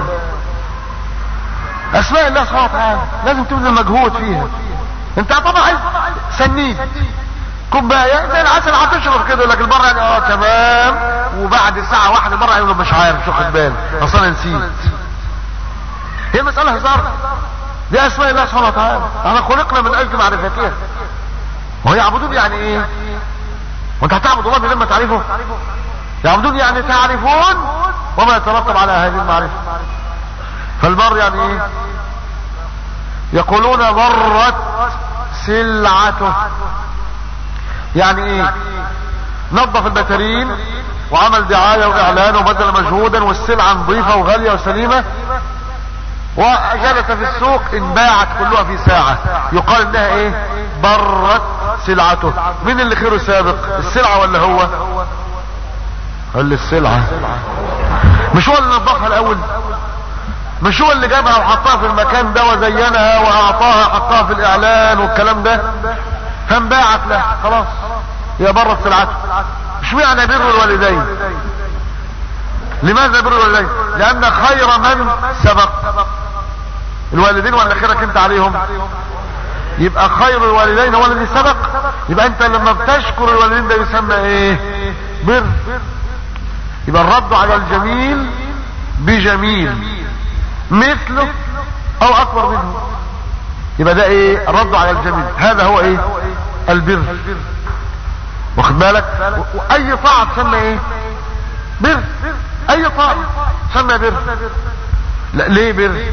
اسماء الله سبحانه وتعالى لازم تبذل مجهود فيها انت طبعا عايز سنيد كوبايه زي العسل هتشرب كده لكن بره يعني اه تمام وبعد ساعه واحده بره يقول مش عارف مش واخد بالي اصل انا نسيت هي مساله هزار دي اسماء الله سبحانه وتعالى احنا خلقنا من اجل معرفتها وهو يعبدون يعني ايه وانت هتعبد الله بلما تعرفه يعبدون يعني تعرفون وما يترتب على هذه المعرفه فالبر يعني ايه يقولون برت سلعته يعني ايه نظف البترين وعمل دعاية واعلان وبذل مجهودا والسلعة نظيفة وغالية وسليمة وجلس في السوق انباعت كلها في ساعة يقال انها ايه برت سلعته مين اللي خيره سابق السلعة ولا هو قال لي السلعة مش هو اللي نظفها الاول مش هو اللي جابها وحطها في المكان ده وزينها واعطاها حطها في الاعلان والكلام ده فانباعت له خلاص هي برت سلعته مش معنى بر الوالدين لماذا بر الوالدين لان خير من سبق الوالدين ولا خيرك انت عليهم يبقى خير الوالدين هو الذي سبق يبقى انت لما بتشكر الوالدين ده يسمى ايه بر يبقى الرد على الجميل بجميل مثله او اكبر منه يبقى ده ايه الرد على الجميل هذا هو ايه البر واخد بالك واي طاعة تسمى ايه بر اي طاعة تسمى بر لا ليه بر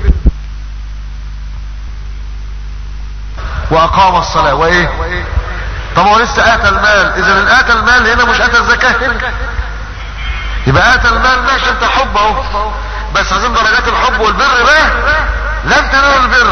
واقام الصلاة وايه طب هو لسه اتى المال اذا اتى المال هنا مش اتى الزكاة هنا يبقى اتى المال ماشي انت حب اهو بس عايزين درجات الحب والبر بقى لن تنالوا البر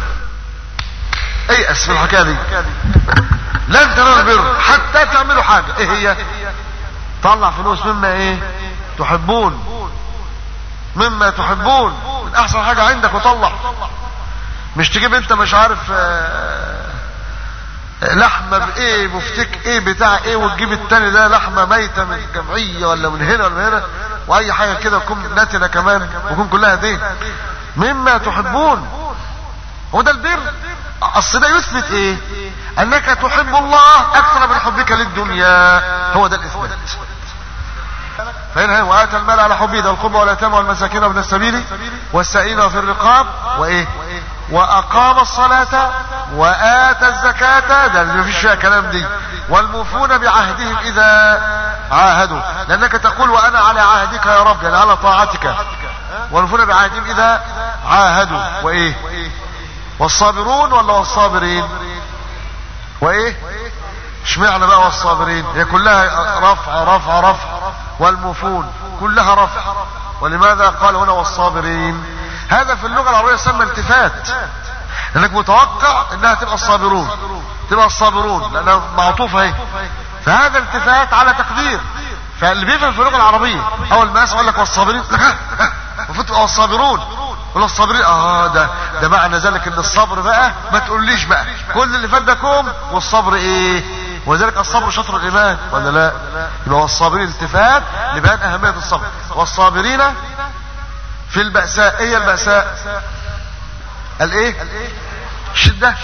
اي اسف الحكايه دي لن تنالوا البر حتى تعملوا حاجه ايه هي طلع فلوس مما ايه تحبون مما تحبون من احسن حاجه عندك وطلع مش تجيب انت مش عارف آه لحمة بايه بفتك ايه بتاع ايه وتجيب التاني ده لحمة ميتة من جمعية ولا من هنا ولا من هنا واي حاجة كده تكون نتنة كمان ويكون كلها دين مما تحبون هو ده البر اصل ده يثبت ايه انك تحب الله اكثر من حبك للدنيا هو ده الاثبات فإن وآتى المال على حبه ذا القربى واليتامى والمساكين وابن السبيل والسائلين في الرقاب وإيه وأقام الصلاة وآتى الزكاة ده اللي مفيش فيها كلام دي والموفون بعهدهم إذا عاهدوا لأنك تقول وأنا على عهدك يا رب يعني على طاعتك والموفون بعهدهم إذا عاهدوا وإيه والصابرون ولا والصابرين وإيه اشمعنى بقى والصابرين هي كلها رفع رفع رفع والموفون كلها رفع ولماذا قال هنا والصابرين هذا في اللغة العربية يسمى التفات لانك متوقع انها تبقى الصابرون تبقى الصابرون لانها معطوفة اهي فهذا التفات على تقدير فاللي بيفهم في اللغة العربية اول ما يسمع لك والصابرين المفروض تبقى والصابرون ولا الصابرين اه ده ده معنى ذلك ان الصبر بقى ما تقوليش بقى كل اللي فات ده كوم والصبر ايه ولذلك الصبر شطر الايمان ولا لا يبقى والصابرين التفات لبيان اهميه الصبر والصابرين في البأساء ايه البأساء الايه شدة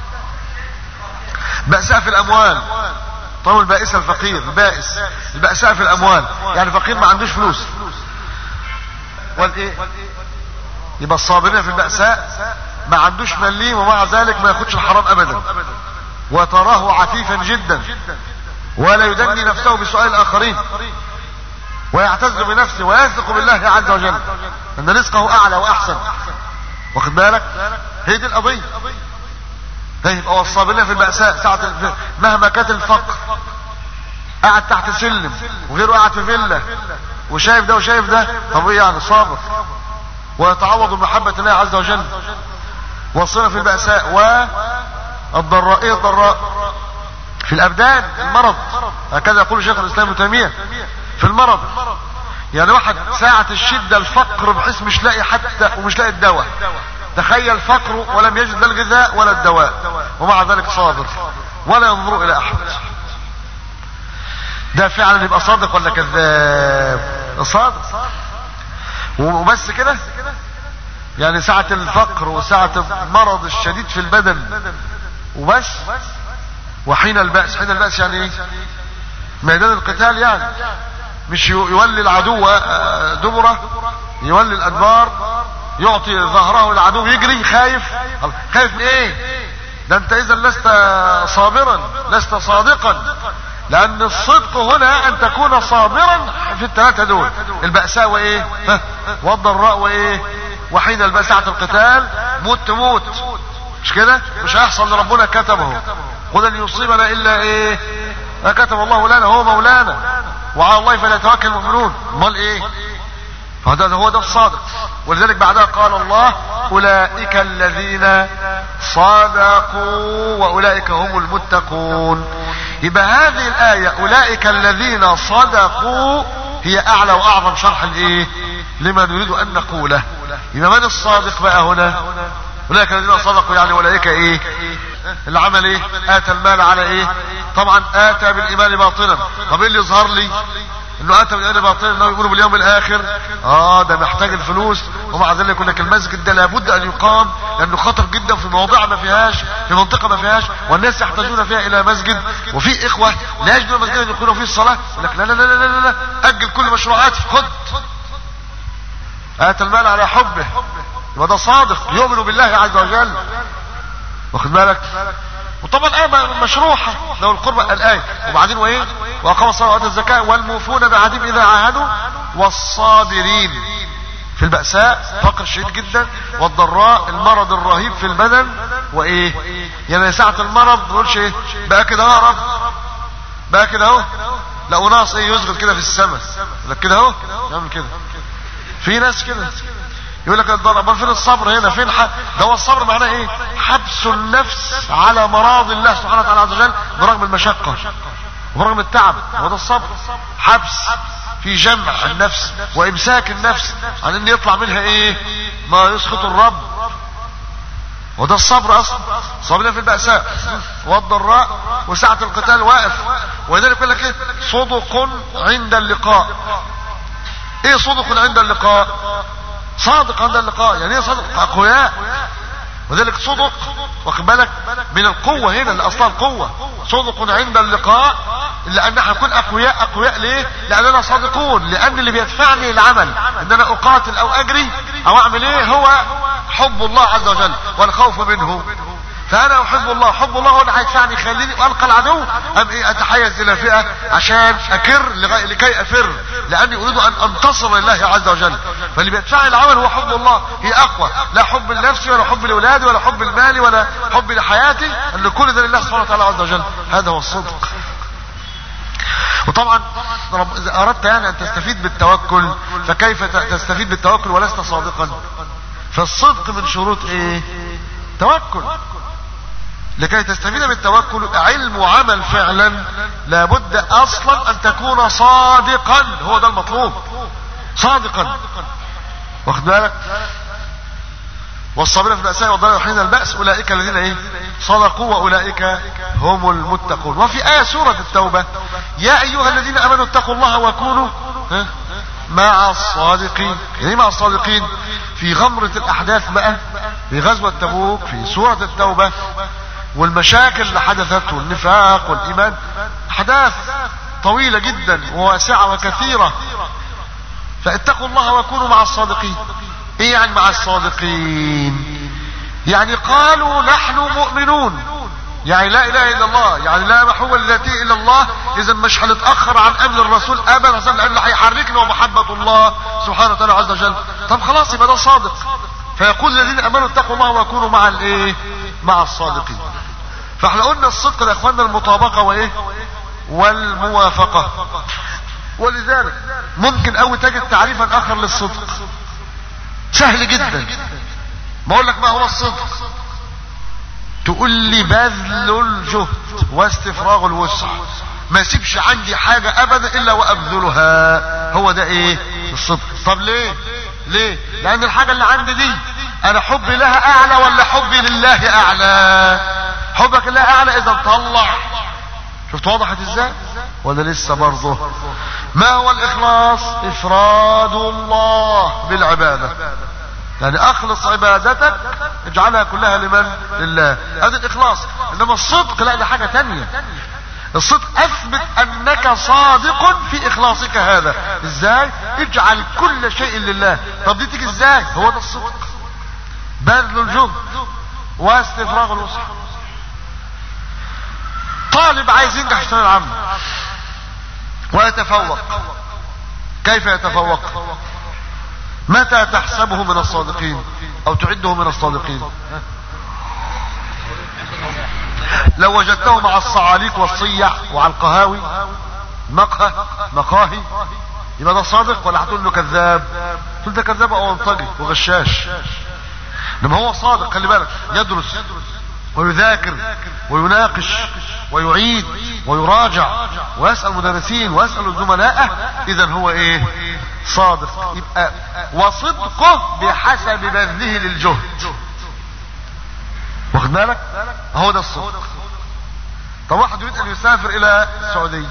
بأساء في الاموال طبعا البائس الفقير البائس البأساء في الاموال يعني فقير ما عندوش فلوس والايه يبقى الصابرين في البأساء ما عندوش مليم ومع ذلك ما ياخدش الحرام ابدا وتراه عفيفا جدا ولا يدني نفسه بسؤال الاخرين ويعتز بنفسه ويثق بالله عز وجل ان رزقه اعلى واحسن واخد بالك هي دي القضيه طيب او الصابرين في البأساء ساعة الف... مهما كانت الفقر قاعد تحت سلم وغيره قاعد في فيلا وشايف ده وشايف ده طب ايه يعني صابر ويتعوض بمحبة الله عز وجل والصلة في البأساء والضراء ايه الضراء في الابدان المرض هكذا يقول شيخ الاسلام ابن تيميه في المرض يعني واحد ساعة الشدة الفقر بحيث مش لاقي حتى ومش لاقي الدواء تخيل فقره ولم يجد لا الغذاء ولا الدواء ومع ذلك صابر ولا ينظر الى احد ده فعلا يبقى صادق ولا كذاب صادق وبس كده يعني ساعة الفقر وساعة المرض الشديد في البدن وبس وحين البأس حين البأس يعني ايه ميدان القتال يعني مش يولي العدو دبره يولي الادبار يعطي ظهره للعدو يجري خايف خايف من ايه ده انت اذا لست صابرا لست صادقا لان الصدق هنا ان تكون صابرا في الثلاثه دول البأساء وايه والضراء وايه وحين البأس ساعة القتال موت تموت مش كده مش هيحصل لربنا كتبه قل لن يصيبنا الا ايه ما كتب الله لنا هو مولانا وعلى الله فليتوكل المؤمنون امال ايه فهذا هو ده الصادق ولذلك بعدها قال الله اولئك الذين صدقوا واولئك هم المتقون يبقى هذه الايه اولئك الذين صدقوا هي اعلى واعظم شرح لايه لما نريد ان نقوله يبقى من الصادق بقى هنا اولئك الذين صدقوا يعني اولئك ايه العمل ايه اتى المال على ايه طبعا اتى بالايمان باطنا طب ايه اللي يظهر لي انه اتى بالايمان باطنا انه يقولوا باليوم الاخر اه ده محتاج الفلوس ومع ذلك يقول لك المسجد ده لابد ان يقام لانه خطر جدا في مواضيع ما فيهاش في منطقه ما فيهاش والناس يحتاجون فيها الى مسجد وفي اخوه لا يجدون مسجدا يدخلوا فيه الصلاه يقول لك لا لا لا لا لا, لا. اجل كل مشروعاتي خد اتى المال على حبه يبقى ده صادق يؤمن بالله عز وجل واخد بالك وطبعا الآية مشروحة لو القربة الآية وبعدين وإيه وأقام الصلاة وآتى الزكاة والموفون بعهدهم إذا عاهدوا والصابرين في البأساء فقر شديد جدا والضراء المرض الرهيب في البدن وإيه يعني ساعة المرض ما تقولش إيه بقى كده يا رب بقى كده أهو لا وناقص إيه يسجد كده في السماء لك كده أهو يعمل كده في ناس كده يقول لك امال فين الصبر هنا فين ح... ده هو الصبر معناه ايه حبس النفس على مراض الله سبحانه وتعالى عز وجل برغم المشقة برغم التعب هو ده الصبر حبس في جمع النفس وامساك النفس عن ان يطلع منها ايه ما يسخط الرب وده الصبر اصلا صبرنا في البأساء والضراء وساعة القتال واقف ولذلك يقول لك ايه صدق عند اللقاء ايه صدق عند اللقاء صادق عند اللقاء يعني ايه صادق اقوياء وذلك صدق واخد بالك من القوة هنا اللي اصلا القوة صدق عند اللقاء لان احنا نكون اقوياء اقوياء ليه لاننا صادقون لان اللي بيدفعني العمل ان انا اقاتل او اجري او اعمل ايه هو حب الله عز وجل والخوف منه فانا احب الله حب الله هو اللي هيدفعني يخليني القى العدو ام ايه اتحيز الى فئه عشان اكر لكي افر لاني اريد ان انتصر لله عز وجل فاللي بيدفعني العمل هو حب الله هي اقوى لا حب لنفسي ولا حب لاولادي ولا حب المال ولا حب لحياتي ان كل ده لله سبحانه وتعالى عز وجل هذا هو الصدق وطبعا اذا اردت يعني ان تستفيد بالتوكل فكيف تستفيد بالتوكل ولست صادقا فالصدق من شروط ايه توكل لكي تستفيد بالتوكل علم وعمل فعلا لابد اصلا ان تكون صادقا هو ده المطلوب صادقا واخد بالك والصابرين في البأساء والضراء حين البأس أولئك الذين إيه صدقوا وأولئك هم المتقون وفي آية سورة التوبة يا أيها الذين أمنوا اتقوا الله وكونوا مع الصادقين يعني مع الصادقين في غمرة الأحداث بقى في غزوة تبوك في سورة التوبة والمشاكل اللي حدثت والنفاق والإيمان أحداث طويلة جدا وواسعة وكثيرة فاتقوا الله وكونوا مع الصادقين ايه يعني مع الصادقين يعني قالوا نحن مؤمنون يعني لا اله الا الله يعني لا محول لذاته الا الله اذا مش هنتاخر عن امر الرسول ابدا لان اللي هيحركنا ومحبه الله سبحانه وتعالى عز وجل طب خلاص يبقى ده صادق فيقول الذين امنوا اتقوا الله وكونوا مع الايه مع الصادقين فاحنا قلنا الصدق يا اخواننا المطابقه وايه والموافقه ولذلك ممكن قوي تجد تعريفا اخر للصدق سهل جدا بقول لك ما هو الصدق تقول لي بذل الجهد واستفراغ الوسع ما سيبش عندي حاجة ابدا الا وابذلها هو ده ايه الصدق طب ليه ليه لان الحاجة اللي عندي دي انا حبي لها اعلى ولا حبي لله اعلى حبك لله اعلى اذا طلع شفت وضحت ازاي ولا لسه برضه ما هو الاخلاص افراد الله بالعبادة يعني اخلص عبادتك اجعلها كلها لمن لله هذا الاخلاص انما الصدق لا ده حاجة تانية الصدق اثبت انك صادق في اخلاصك هذا ازاي اجعل كل شيء لله طب دي تيجي ازاي هو ده الصدق بذل الجهد واستفراغ الوسع طالب عايز ينجح في الثانويه العامه ويتفوق كيف يتفوق متى تحسبه من الصادقين او تعده من الصادقين لو وجدته مع الصعاليك والصيع وعلى القهاوي مقهى مقاهي يبقى ده صادق ولا هتقول له كذاب تقول ده كذاب او انطجي وغشاش لما هو صادق خلي بالك يدرس ويذاكر ويناقش ويعيد ويراجع ويسأل مدرسين ويسأل زملائه اذا هو ايه صادق يبقى وصدقه بحسب بذله للجهد واخد بالك هو ده الصدق طب واحد يريد ان يسافر الى السعودية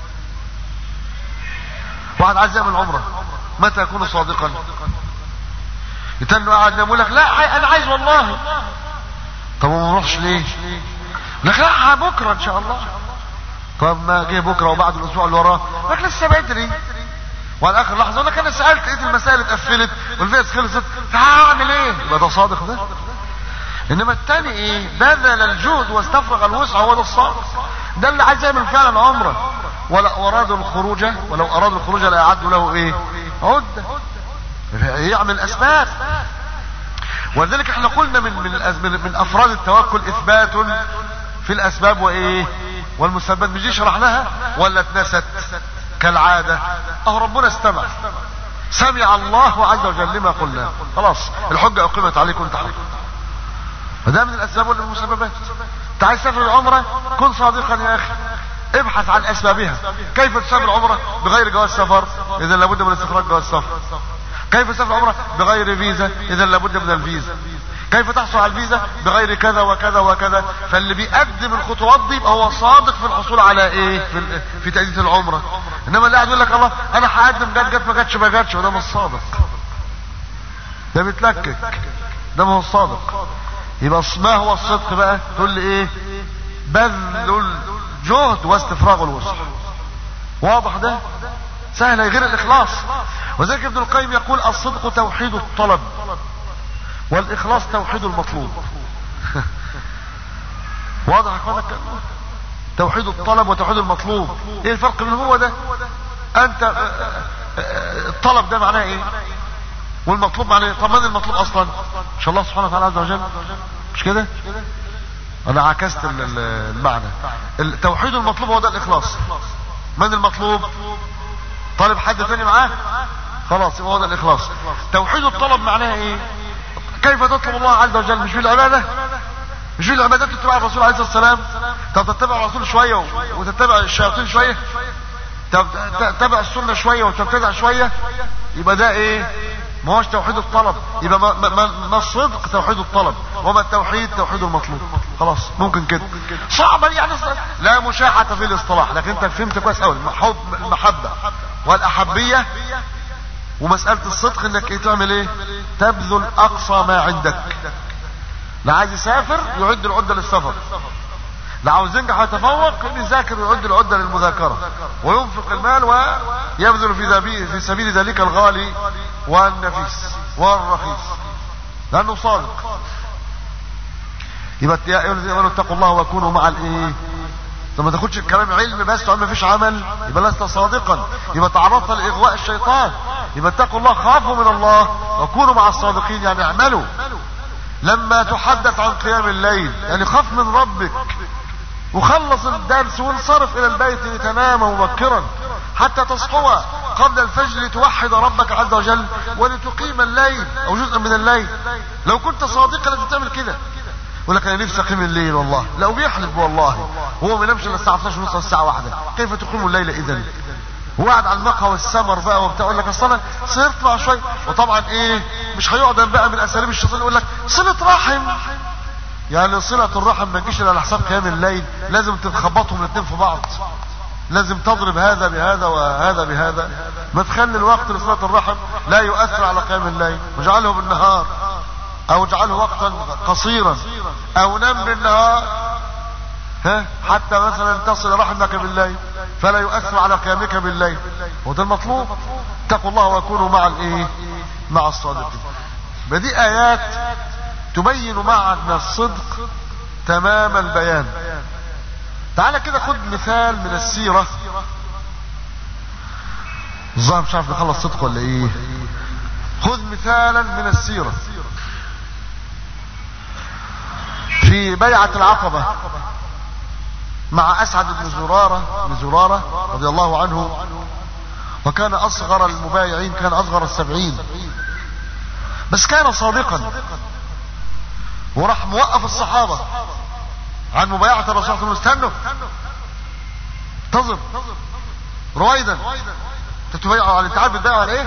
واحد عايز يعمل عمرة متى يكون صادقا يتنوا قاعد يقول لك لا انا عايز والله طب وما نروحش ليه لك لا بكره ان شاء الله طب ما جه بكره وبعد الاسبوع اللي وراه لك لسه بدري وعلى اخر لحظه لك انا سالت لقيت المسائل اتقفلت والفئه خلصت فهعمل ايه يبقى ده صادق ده انما التاني ايه بذل الجهد واستفرغ الوسع هو ده الصادق ده اللي عايز يعمل فعلا عمره ولا ارادوا الخروج ولو ارادوا الخروج لاعدوا له ايه عده يعمل اسباب ولذلك احنا قلنا من من من, من افراد التوكل اثبات في الاسباب وايه والمسببات مش دي شرحناها ولا اتنست كالعاده اهو ربنا استمع سمع الله عز وجل لما قلنا خلاص الحجة اقيمت عليك وانت حر فده من الاسباب ولا من المسببات انت عايز تسافر العمرة كن صادقا يا اخي ابحث عن اسبابها كيف تسافر العمرة بغير جواز سفر اذا لابد من استخراج جواز سفر كيف تسافر العمرة بغير فيزا اذا لابد من الفيزا كيف تحصل على الفيزا بغير كذا وكذا وكذا فاللي بيقدم الخطوات دي يبقى هو صادق في الحصول على ايه في, في تأدية العمرة انما اللي قاعد يقول لك الله انا هقدم جت جت ما جاتش ما جاتش وده مش صادق ده بيتلكك ده ما هو الصادق يبقى ما هو الصدق بقى تقول لي ايه بذل الجهد واستفراغ الوسع واضح ده سهل غير الاخلاص وذلك ابن القيم يقول الصدق توحيد الطلب والاخلاص توحيد المطلوب واضح يا اخوانا توحيد الطلب وتوحيد المطلوب ايه الفرق بين هو ده انت الطلب ده معناه ايه والمطلوب معناه ايه طب من المطلوب اصلا ان شاء الله سبحانه وتعالى عز وجل مش كده انا عكست المعنى التوحيد المطلوب هو ده الاخلاص من المطلوب طالب حد تاني معاه خلاص هو ده الاخلاص توحيد الطلب معناه ايه كيف تطلب الله عز وجل مش في العبادة مش في العبادات تتبع الرسول عليه الصلاة والسلام طب تتبع الرسول شوية وتتبع الشياطين شوية طب تتبع السنة شوية وتبتدع شوية يبقى ده ايه ما هوش توحيد الطلب يبقى ما, ما, ما الصدق توحيد الطلب وما التوحيد توحيد المطلوب خلاص ممكن كده صعبة يعني لا مشاحة في الاصطلاح لكن انت فهمت كويس قوي المحب المحبة والاحبية ومسألة الصدق انك ايه تعمل ايه تبذل اقصى ما عندك لا عايز يسافر يعد العدة للسفر لا عاوز ينجح ويتفوق يذاكر ويعد العدة للمذاكرة وينفق المال ويبذل في, في سبيل ذلك الغالي والنفيس والرخيص لانه صادق يبقى يا ايها الذين امنوا اتقوا الله وكونوا مع الايه طب ما تاخدش الكلام علم بس وما فيش عمل يبقى لست صادقا يبقى تعرضت لاغواء الشيطان يبقى اتقوا الله خافوا من الله وكونوا مع الصادقين يعني اعملوا لما تحدث عن قيام الليل يعني خاف من ربك وخلص الدرس وانصرف الى البيت لتنام مبكرا حتى تصحو قبل الفجر لتوحد ربك عز وجل ولتقيم الليل او جزءا من الليل لو كنت صادقا لازم تعمل كده يقول لك انا نفسي اقيم الليل والله لو بيحلف والله وهو ما ينامش الا الساعه 12 ونص الساعه 1 كيف تقيم الليل اذا وقعد على المقهى والسمر بقى وبتاع يقول لك اصل انا سهرت مع شويه وطبعا ايه مش هيقعد بقى من اساليب الشيطان يقول لك صله رحم يعني صلة الرحم ما تجيش الا على حساب قيام الليل لازم تتخبطهم الاثنين في بعض لازم تضرب هذا بهذا وهذا بهذا ما تخلي الوقت لصلة الرحم لا يؤثر على قيام الليل واجعله بالنهار او اجعله وقتا قصيرا او نم بالنهار ها حتى مثلا تصل رحمك بالليل فلا يؤثر على قيامك بالليل وده المطلوب اتقوا الله وكونوا مع الايه مع الصادقين بدي ايات تبين معنى الصدق تمام البيان تعالى كده خد مثال من السيرة الظاهر مش عارف نخلص صدق ولا ايه خذ مثالا من السيرة في بيعة العقبة مع اسعد بن زرارة بن زرارة رضي الله عنه وكان اصغر المبايعين كان اصغر السبعين بس كان صادقا وراح موقف الصحابة عن مبايعة الرسول صلى الله عليه وسلم استنوا انتظر رويدا تتبايعوا على انت عارف بتبايعوا على ايه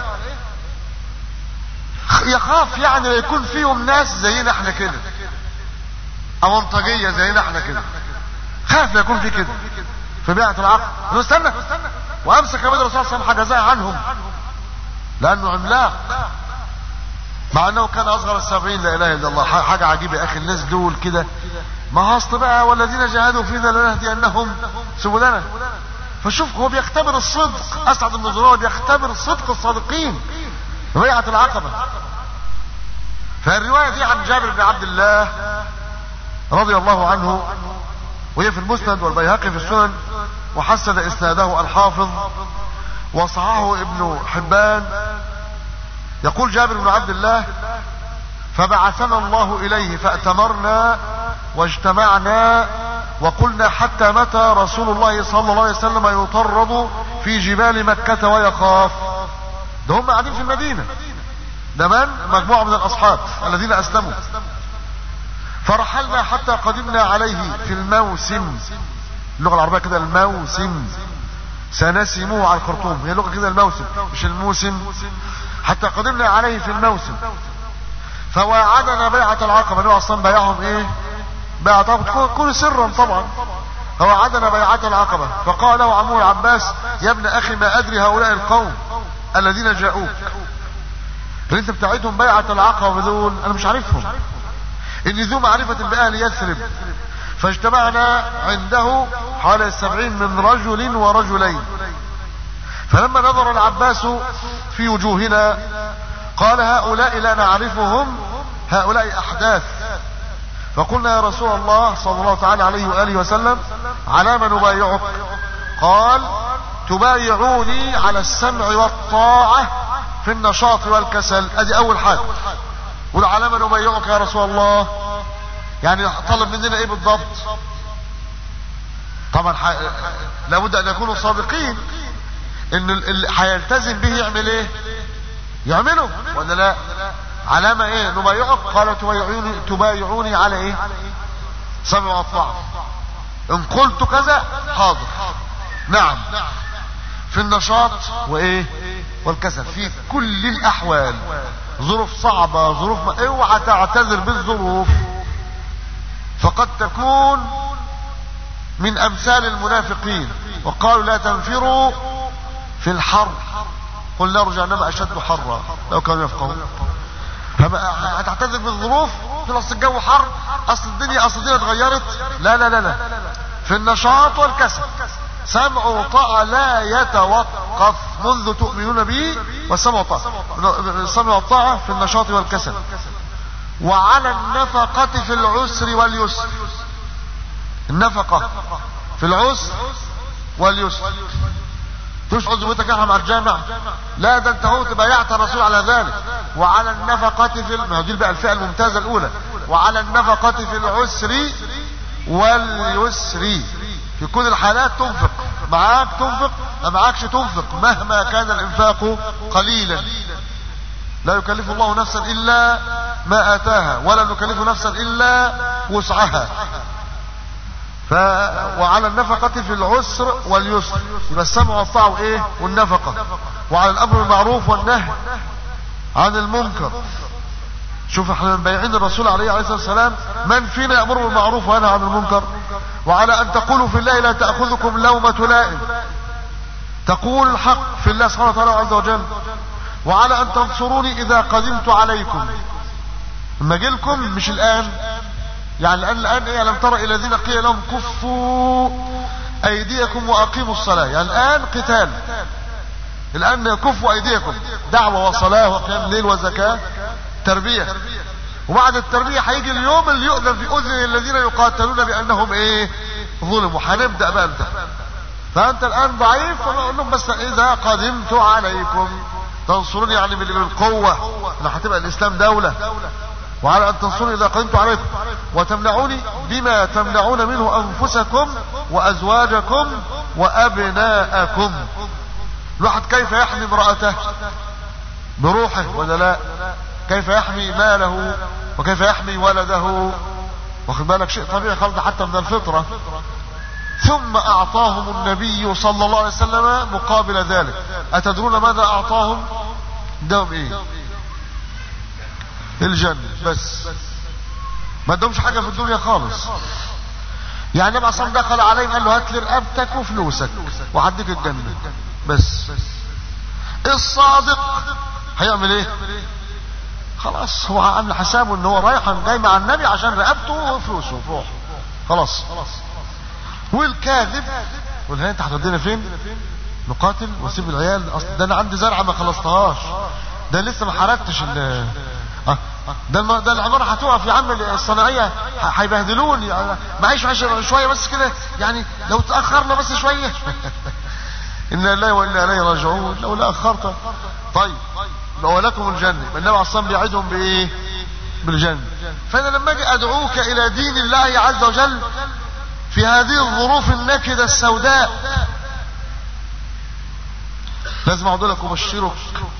يخاف يعني لا يكون فيهم ناس زينا احنا كده اونطاجية زينا احنا كده خاف لا يكون في كده في بيعة العقد قال استنى وامسك بدر الرسول صلى الله عليه وسلم حجزها عنهم لانه عملاق مع انه كان اصغر السبعين لا اله الا الله حاجة عجيبة يا اخي الناس دول كده ما هاصل بقى والذين جاهدوا فينا لنهدينهم سبلنا فشوف هو بيختبر الصدق اسعد بن زرار بيختبر صدق الصادقين بيعة العقبة فالرواية دي عن جابر بن عبد الله رضي الله عنه وهي في المسند والبيهقي في السنن وحسن اسناده الحافظ وصححه ابن حبان يقول جابر بن عبد الله فبعثنا الله اليه فاتمرنا واجتمعنا وقلنا حتى متى رسول الله صلى الله عليه وسلم يطرد في جبال مكة ويخاف ده هم قاعدين في المدينة ده من مجموعة من الأصحاب الذين أسلموا فرحلنا حتى قدمنا عليه في الموسم اللغة العربية كده الموسم سنسموه على الخرطوم هي لغة كده الموسم مش الموسم حتى قدمنا عليه في الموسم فواعدنا بيعة العقبة نوع اصلا بيعهم ايه بيعة العقبة تكون سرا طبعا فوعدنا بيعة العقبة فقال له عمو العباس يا ابن اخي ما ادري هؤلاء القوم الذين جاءوك اللي انت بتاعتهم بيعة العقبة دول انا مش عارفهم اني ذو معرفة باهل يثرب فاجتمعنا عنده حوالي السبعين من رجل ورجلين فلما نظر العباس في وجوهنا قال هؤلاء لا نعرفهم هؤلاء احداث فقلنا يا رسول الله صلى الله تعالى عليه وآله وسلم على ما نبايعك قال تبايعوني على السمع والطاعة في النشاط والكسل ادي اول حاجة والعلى ما نبايعك يا رسول الله يعني طلب مننا ايه بالضبط طبعا ح... لابد ان يكونوا صادقين ان اللي هيلتزم به يعمل ايه يعمله ولا لا علامة ايه نبايعك قال تبايعوني, تبايعوني على ايه سمع والطاعة ان قلت كذا حاضر نعم في النشاط وايه والكسل في كل الاحوال ظروف صعبة ظروف ما اوعى تعتذر بالظروف فقد تكون من امثال المنافقين وقالوا لا تنفروا في الحر قل نار جهنم اشد حرا لو كانوا يفقهون فما هتعتذر بالظروف تقول اصل الجو حر اصل الدنيا اصل الدنيا اتغيرت لا لا لا لا في النشاط والكسل سمع وطاعة لا يتوقف منذ تؤمنون به والسمع والطاعة السمع والطاعة في النشاط والكسل وعلى النفقة في العسر واليسر النفقة في العسر واليسر تشعر زوجتك احنا مع الجامع لا ده انت هو تبايعت الرسول على ذلك وعلى النفقة في ما دي بقى الفئة الممتازة الاولى وعلى النفقة في العسر واليسر في كل الحالات تنفق معاك تنفق ما معاكش تنفق مهما كان الانفاق قليلا لا يكلف الله نفسا الا ما اتاها ولا نكلف نفسا الا وسعها ف... وعلى النفقة في العسر واليسر يبقى السمع والطاعة ايه والنفقة وعلى الامر بالمعروف والنهي عن المنكر شوف احنا مبايعين الرسول عليه عليه الصلاة والسلام من فينا يأمر بالمعروف وينهى عن المنكر وعلى ان تقولوا في الله لا تأخذكم لومة لائم تقول الحق في الله سبحانه وتعالى عز وجل وعلى ان تنصروني اذا قدمت عليكم لما لكم مش الان يعني الان الان ايه لم ترى الى الذين قيل لهم كفوا ايديكم واقيموا الصلاة يعني الان قتال الان كفوا ايديكم دعوة وصلاة وقيام ليل وزكاة تربية وبعد التربية هيجي اليوم اللي يؤذن في اذن الذين يقاتلون بانهم ايه ظلموا هنبدأ بقى انت فانت الان ضعيف فنقول لهم بس اذا قدمت عليكم تنصروني يعني بالقوة انا هتبقى الاسلام دولة وعلى ان تنصروني اذا قدمت عليكم وتمنعوني بما تمنعون منه انفسكم وازواجكم وابناءكم الواحد كيف يحمي امرأته بروحه ولا لا كيف يحمي ماله وكيف يحمي ولده واخد بالك شيء طبيعي خالص حتى من الفطرة ثم اعطاهم النبي صلى الله عليه وسلم مقابل ذلك اتدرون ماذا اعطاهم دهم ايه الجنة بس ما ادهمش حاجة في الدنيا خالص يعني النبي صلى دخل عليهم قال له هات لي رقبتك وفلوسك وهديك الجنة بس الصادق هيعمل ايه خلاص هو عامل حسابه ان هو رايح جاي مع النبي عشان رقبته وفلوسه روح خلاص والكاذب والهي انت هتودينا فين نقاتل واسيب العيال اصل ده انا عندي زرعه ما خلصتهاش ده لسه ما حركتش ال اه ده الم... ده العماره هتقف يا عم الصناعيه هيبهدلوني معيش معيش شويه بس كده يعني لو تاخرنا بس شويه انا لا وانا اليه راجعون لو لا اخرت طيب ولكم الجنه النبي عليه الصلاه بيعدهم بايه بالجنه فانا لما اجي ادعوك الى دين الله عز وجل في هذه الظروف النكدة السوداء لازم اقعد لك ابشرك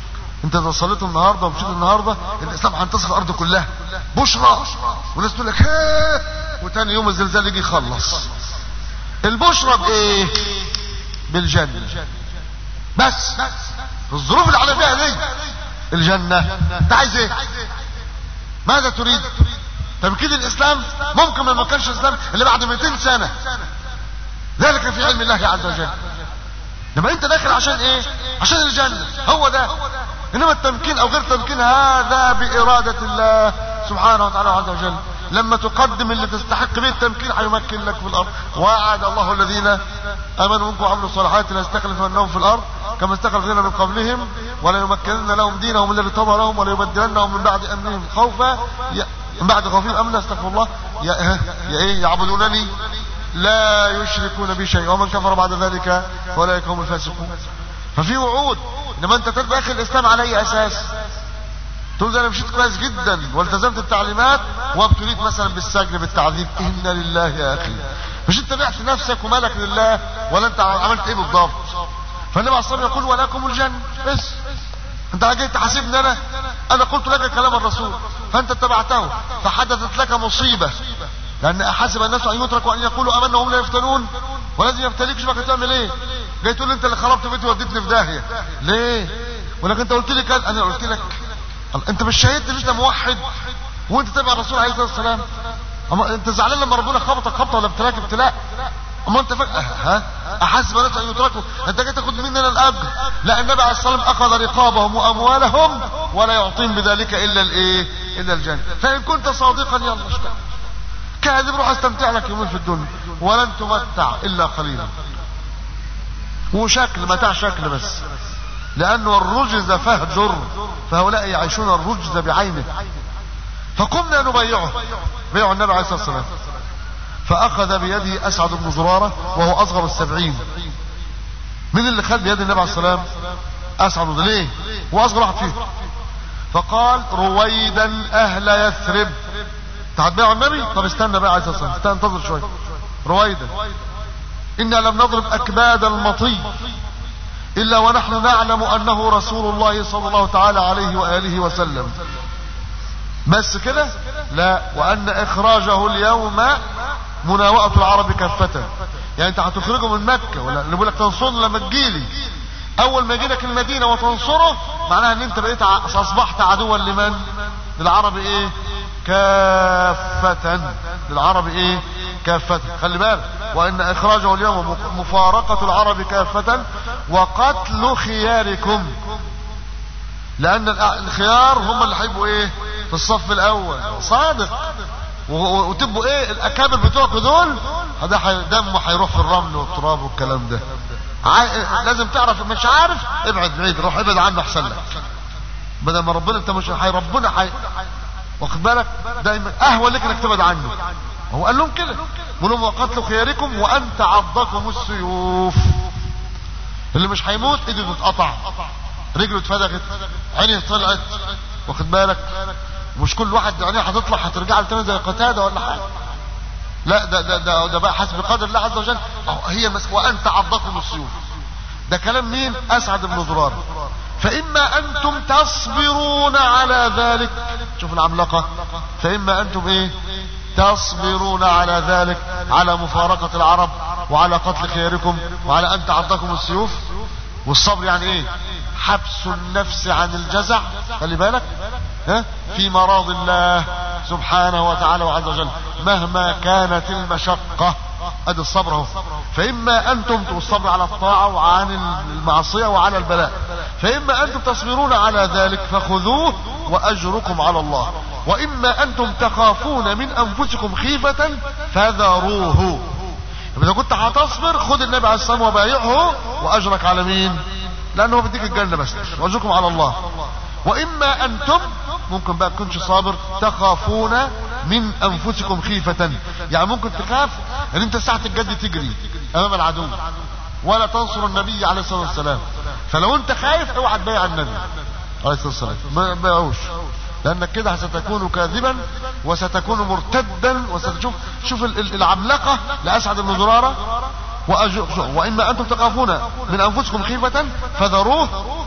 انت اذا صليت النهارده ومشيت النهارده الاسلام هينتصر الارض كلها بشرى والناس تقول لك هيه وتاني يوم الزلزال يجي يخلص البشرى بايه بالجنه بس الظروف اللي على فيها دي الجنه انت عايز ايه ماذا تريد تمكين الاسلام ممكن ما كانش الاسلام اللي بعد 200 سنه ذلك في علم الله عز وجل لما انت داخل عشان ايه عشان الجنة هو ده انما التمكين او غير تمكين هذا بارادة الله سبحانه وتعالى عز وجل لما تقدم اللي تستحق به التمكين هيمكن لك في الارض وعد الله الذين امنوا منكم وعملوا الصالحات ليستخلفنهم في الارض كما استخلف الذين من قبلهم ولا يمكنن لهم دينهم الذي ارتضى لهم ولا يبدلنهم من بعد امنهم خوفا من بعد خوفهم امنا استغفر الله يا, يا ايه يعبدونني لا يشركون بي شيئا ومن كفر بعد ذلك فاولئك هم الفاسقون ففي وعود انما انت تدخل الاسلام على اي اساس تقول انا مشيت كويس جدا والتزمت التعليمات وابتليت مثلا بالسجن بالتعذيب انا لله يا اخي مش انت بعت نفسك ومالك لله ولا انت عملت ايه بالضبط فالنبي عليه الصلاه يقول ولكم الجنه بس انت جاي تحاسبني انا انا قلت لك كلام الرسول فانت اتبعته فحدثت لك مصيبه لان احسب الناس ان يتركوا ان يقولوا امنا وهم لا يفتنون ولازم يفتليك شوف هتعمل ايه جاي تقول لي انت اللي خربت بيتي وديتني في داهيه ليه ولكن انت قلت لي كده انا قلت لك انت مش شهدت مش موحد وانت تبع الرسول عليه الصلاه والسلام اما انت زعلان لما ربنا خبطك خبطه ولا ابتلاك ابتلاء اما انت فاكر ها احسب الناس ان يتركوا انت جاي تاخد مننا الاجر لا النبي عليه الصلاه والسلام اخذ رقابهم واموالهم ولا يعطيهم بذلك الا الايه الا الجنه فان كنت صادقا يلا اشتغل كاذب روح استمتع لك يومين في الدنيا ولن تمتع الا قليلا وشكل متاع شكل بس لانه الرجز فهجر فهؤلاء يعيشون الرجز بعينه فقمنا نبيعه بيع النبي عليه الصلاه والسلام فاخذ بيده اسعد بن زراره وهو اصغر السبعين مين اللي خد بيد النبي عليه الصلاه والسلام اسعد بن ليه هو اصغر واحد فيهم فقال رويدا اهل يثرب هتبيعوا النبي طب استنى بقى عايز اصلا استنى انتظر شويه رويدا انا لم نضرب اكباد المطي الا ونحن نعلم انه رسول الله صلى الله تعالى عليه واله وسلم بس كده لا وان اخراجه اليوم مناوئة العرب كافة يعني انت هتخرجه من مكة ولا اللي بيقول لك تنصرني لما تجيلي اول ما يجي لك المدينة وتنصره معناها ان انت بقيت اصبحت عدوا لمن للعرب ايه كافة للعرب ايه كافة خلي بالك وان اخراجه اليوم مفارقة العرب كافة وقتل خياركم لان الخيار هم اللي هيبقوا ايه في الصف الاول صادق وتبقوا ايه الاكابر بتوعكم دول ده دمه هيروح في الرمل والتراب والكلام ده لازم تعرف مش عارف ابعد بعيد روح ابعد عنه احسن لك بدل ما ربنا انت مش حي ربنا حي واخد بالك دايما اهون لك انك تبعد عنه هو قال لهم كده قال لهم وقتلوا خياركم وان تعضكم السيوف اللي مش هيموت ايده تتقطع رجله اتفدغت عينه طلعت واخد بالك مش كل واحد عينيه هتطلع هترجع له تاني زي قتاده ولا حاجه لا ده ده ده, ده بقى حسب قدر الله عز وجل هي مس... وان تعضكم السيوف ده كلام مين اسعد بن زرار فاما انتم تصبرون على ذلك شوف العملاقه فاما انتم ايه تصبرون على ذلك على مفارقة العرب وعلى قتل خياركم وعلى ان تعضكم السيوف والصبر يعني ايه حبس النفس عن الجزع خلي بالك ها في مراض الله سبحانه وتعالى وعز وجل مهما كانت المشقة ادي الصبر اهو فاما انتم الصبر على الطاعة وعن المعصية وعلى البلاء فاما انتم تصبرون على ذلك فخذوه واجركم على الله واما انتم تخافون من انفسكم خيفة فذروه اذا كنت هتصبر خد النبي عليه الصلاة وبايعه واجرك على مين لانه بيديك الجنة بس واجركم على الله واما انتم ممكن بقى تكونش صابر تخافون من انفسكم خيفة يعني ممكن تخاف ان انت ساعة الجد تجري امام العدو ولا تنصر النبي عليه الصلاة والسلام فلو انت خايف اوعى تبايع النبي عليه الصلاة والسلام ما بايعوش لانك كده ستكون كاذبا وستكون مرتدا وستشوف شوف العملاقة لاسعد بن زرارة واما انتم تخافون من انفسكم خيفة فذروه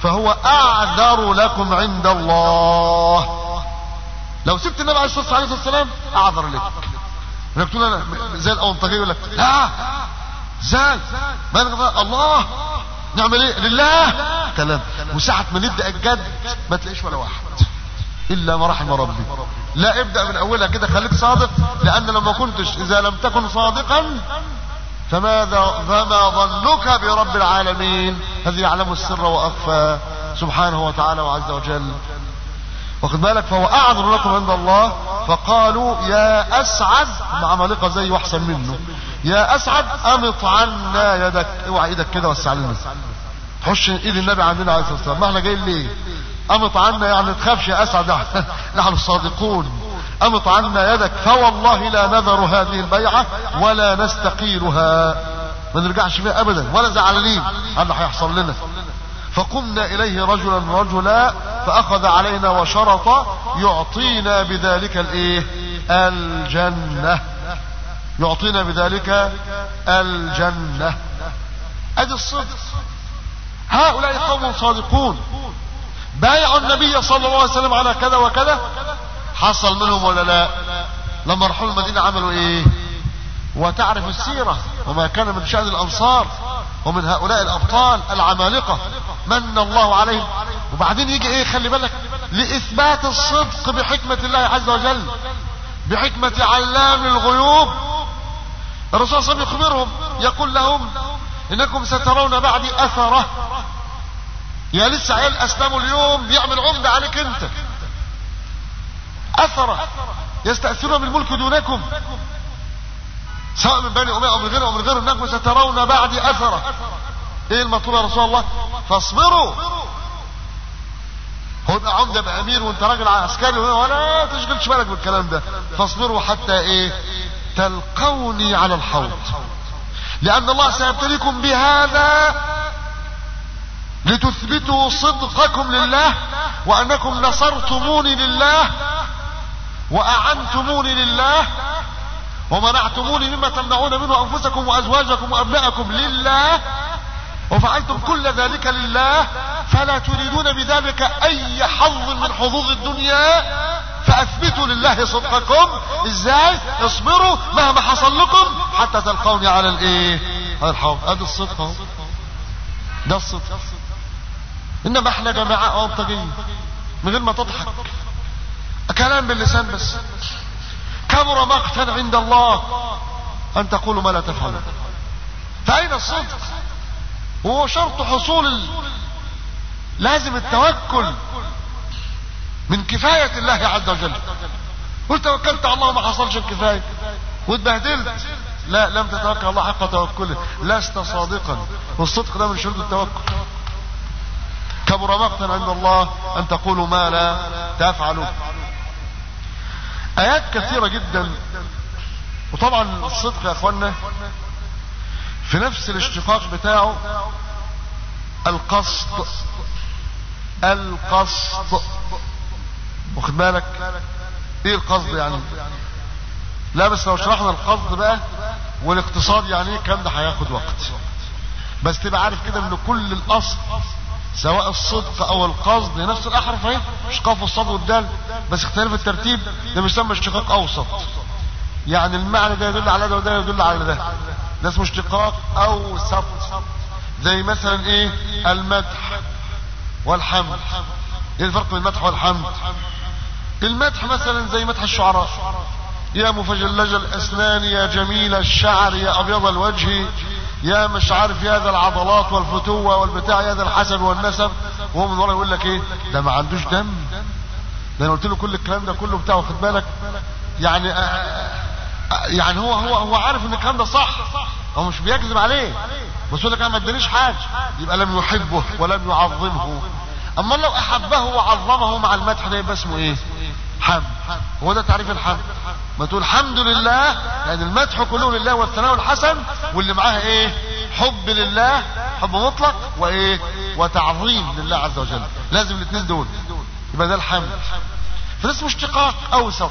فهو اعذر لكم عند الله لو سبت النبي عليه الصلاه والسلام اعذر لك انك تقول انا زي الاونطاجي يقول لك لا ازاي ما نغفر الله نعمل ايه لله كلام وساعة ما نبدأ الجد ما تلاقيش ولا واحد الا ما رحم ربي لا ابدأ من اولها كده خليك صادق لان لو ما كنتش اذا لم تكن صادقا فماذا فما ظنك برب العالمين الذي يعلم السر واخفى سبحانه وتعالى وعز وجل واخد بالك فهو اعذر لكم عند الله فقالوا يا اسعد مع ملقى زي واحسن منه يا اسعد امط عنا يدك اوعى ايدك كده وسع لنا تخش ايد النبي عندنا عليه الصلاه والسلام ما احنا جايين ليه امط عنا يعني تخافش يا اسعد نحن الصادقون امط عنا يدك فوالله لا نذر هذه البيعه ولا نستقيلها ما نرجعش فيها ابدا ولا زعلانين هذا هيحصل لنا فقمنا اليه رجلا رجلا فاخذ علينا وشرط يعطينا بذلك الايه الجنه يعطينا بذلك الجنه ادي الصدق هؤلاء قوم صادقون بايعوا النبي صلى الله عليه وسلم على كذا وكذا حصل منهم ولا لا لما راحوا المدينة عملوا ايه وتعرف السيرة وما كان من شأن الأنصار ومن هؤلاء الأبطال العمالقة من الله عليهم وبعدين يجي ايه خلي بالك لإثبات الصدق بحكمة الله عز وجل بحكمة علام الغيوب الرسول صلى الله عليه وسلم يخبرهم يقول لهم انكم سترون بعدي اثره يا لسه عيال اسلموا اليوم بيعمل عمدة عليك انت اثره يستأثرون بالملك دونكم سواء من بني اميه او من غيره او من غيره انكم سترون بعدي اثره ايه المطلوب يا رسول الله فاصبروا هو يبقى عمده بامير وانت راجل عسكري ولا تشغلش بالك بالكلام ده فاصبروا حتى ايه تلقوني على الحوض لان الله سيبتليكم بهذا لتثبتوا صدقكم لله وانكم نصرتموني لله واعنتموني لله ومنعتموني مما تمنعون منه انفسكم وازواجكم وابنائكم لله وفعلتم كل ذلك لله فلا تريدون بذلك اي حظ من حظوظ الدنيا فاثبتوا لله صدقكم ازاي اصبروا مهما حصل لكم حتى تلقوني على الايه على الحوض ادي الصدق اهو ده الصدق انما احنا جماعه انطجيه من غير ما تضحك كلام باللسان بس كبر مقتا عند الله ان تقولوا ما لا تفعلون فاين الصدق وهو شرط حصول ال... لازم التوكل من كفاية الله عز وجل قلت توكلت على الله ما حصلش الكفاية واتبهدلت لا لم تتوكل الله حق توكله لست صادقا والصدق ده من شروط التوكل كبر مقتا عند الله ان تقولوا ما لا تفعلوا ايات كثيرة جدا وطبعا الصدق يا اخوانا في نفس الاشتقاق بتاعه القصد القصد واخد بالك ايه القصد يعني لا بس لو شرحنا القصد بقى والاقتصاد يعني ايه الكلام ده هياخد وقت بس تبقى عارف كده ان كل الاصل سواء الصدق او القصد نفس الاحرف اهي اشقاف الصاد والدال بس اختلاف الترتيب ده بيسمى اشتقاق اوسط يعني المعنى ده يدل على ده وده يدل على ده ده اسمه اشتقاق اوسط زي مثلا ايه المدح والحمد ايه الفرق بين المدح والحمد المدح مثلا زي مدح الشعراء يا مفجلج الاسنان يا جميل الشعر يا ابيض الوجه يا مش عارف يا ذا العضلات والفتوة والبتاع يا ذا الحسب والنسب وهو من ورا يقول لك ايه ده ما عندوش دم ده انا قلت له كل الكلام ده كله بتاعه خد بالك يعني آآ يعني هو هو هو عارف ان الكلام ده صح هو مش بيكذب عليه بس يقول لك انا ما ادانيش حاجه يبقى لم يحبه ولم يعظمه اما لو احبه وعظمه مع المدح ده يبقى اسمه ايه حمد هو ده تعريف الحمد ما تقول الحمد لله يعني المدح كله لله والثناء الحسن واللي معاها ايه حب لله حب مطلق وايه وتعظيم لله عز وجل لازم الاثنين دول يبقى ده الحمد فده اسمه اشتقاق اوسط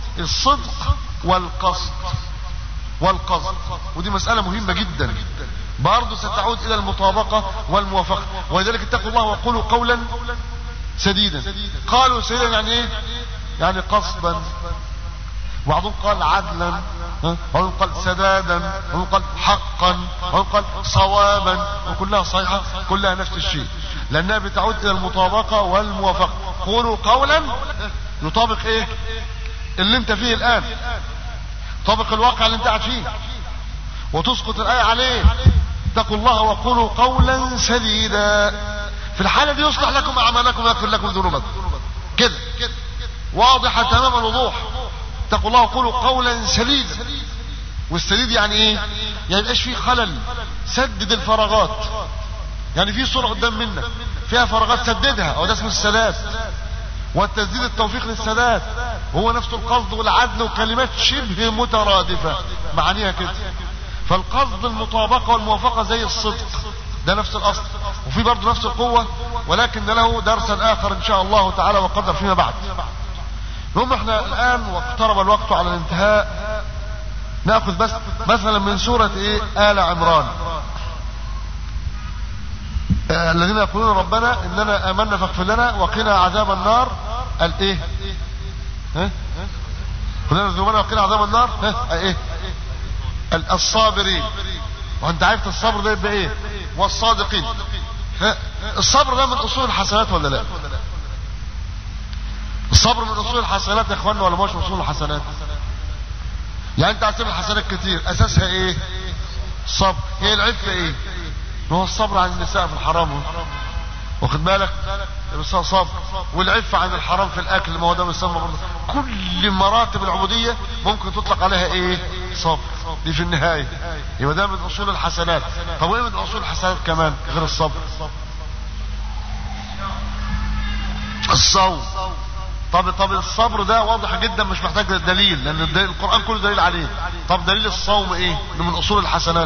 الصدق والقصد والقصد ودي مسألة مهمة جدا برضه ستعود الى المطابقة والموافقة ولذلك اتقوا الله وقولوا قولا سديدا قالوا سديدا يعني ايه يعني قصدا بعضهم قال عدلا بعضهم قال سدادا بعضهم قال حقا بعضهم قال صوابا وكلها صحيحة كلها نفس الشيء لانها بتعود الى المطابقة والموافقة قولوا قولا يطابق ايه اللي انت فيه الان طابق الواقع اللي انت قاعد فيه وتسقط الآية عليه اتقوا الله وقولوا قولا سديدا في الحالة دي يصلح لكم أعمالكم ويغفر لكم ذنوبكم كده واضحة تمام الوضوح اتقوا الله وقولوا قولا سديدا والسديد يعني ايه يعني يبقاش فيه خلل سدد الفراغات يعني في صورة قدام منك فيها فراغات سددها او ده اسمه السداد والتسديد التوفيق للسداد هو نفس القصد والعدل وكلمات شبه مترادفة معانيها كده فالقصد المطابقة والموافقة زي الصدق ده نفس الاصل وفي برضه نفس القوة ولكن له درسا اخر ان شاء الله تعالى وقدر فيما بعد المهم احنا الان واقترب الوقت على الانتهاء ناخذ بس مثلا من سورة ايه آل عمران آه الذين يقولون ربنا اننا امنا فاغفر لنا وقنا عذاب النار قال ايه ها كلنا ذنوبنا وقنا عذاب النار ها ايه الصابرين وانت عرفت الصبر ده يبقى ايه والصادقين ها الصبر ده من اصول الحسنات ولا لا الصبر من اصول الحسنات يا اخوانا ولا مش اصول الحسنات يعني انت هتعمل حسنات كتير اساسها ايه الصبر هي العفه ايه هو الصبر عن النساء في الحرام واخد بالك بس صبر والعفة عن الحرام في الاكل ما هو ده بيسمى برضه كل مراتب العبودية ممكن تطلق عليها ايه صبر دي في النهاية يبقى ده من اصول الحسنات طب وايه من اصول الحسنات كمان غير الصبر الصوم طب طب الصبر ده واضح جدا مش محتاج دليل لان القرآن كله دليل عليه طب دليل الصوم ايه من اصول الحسنات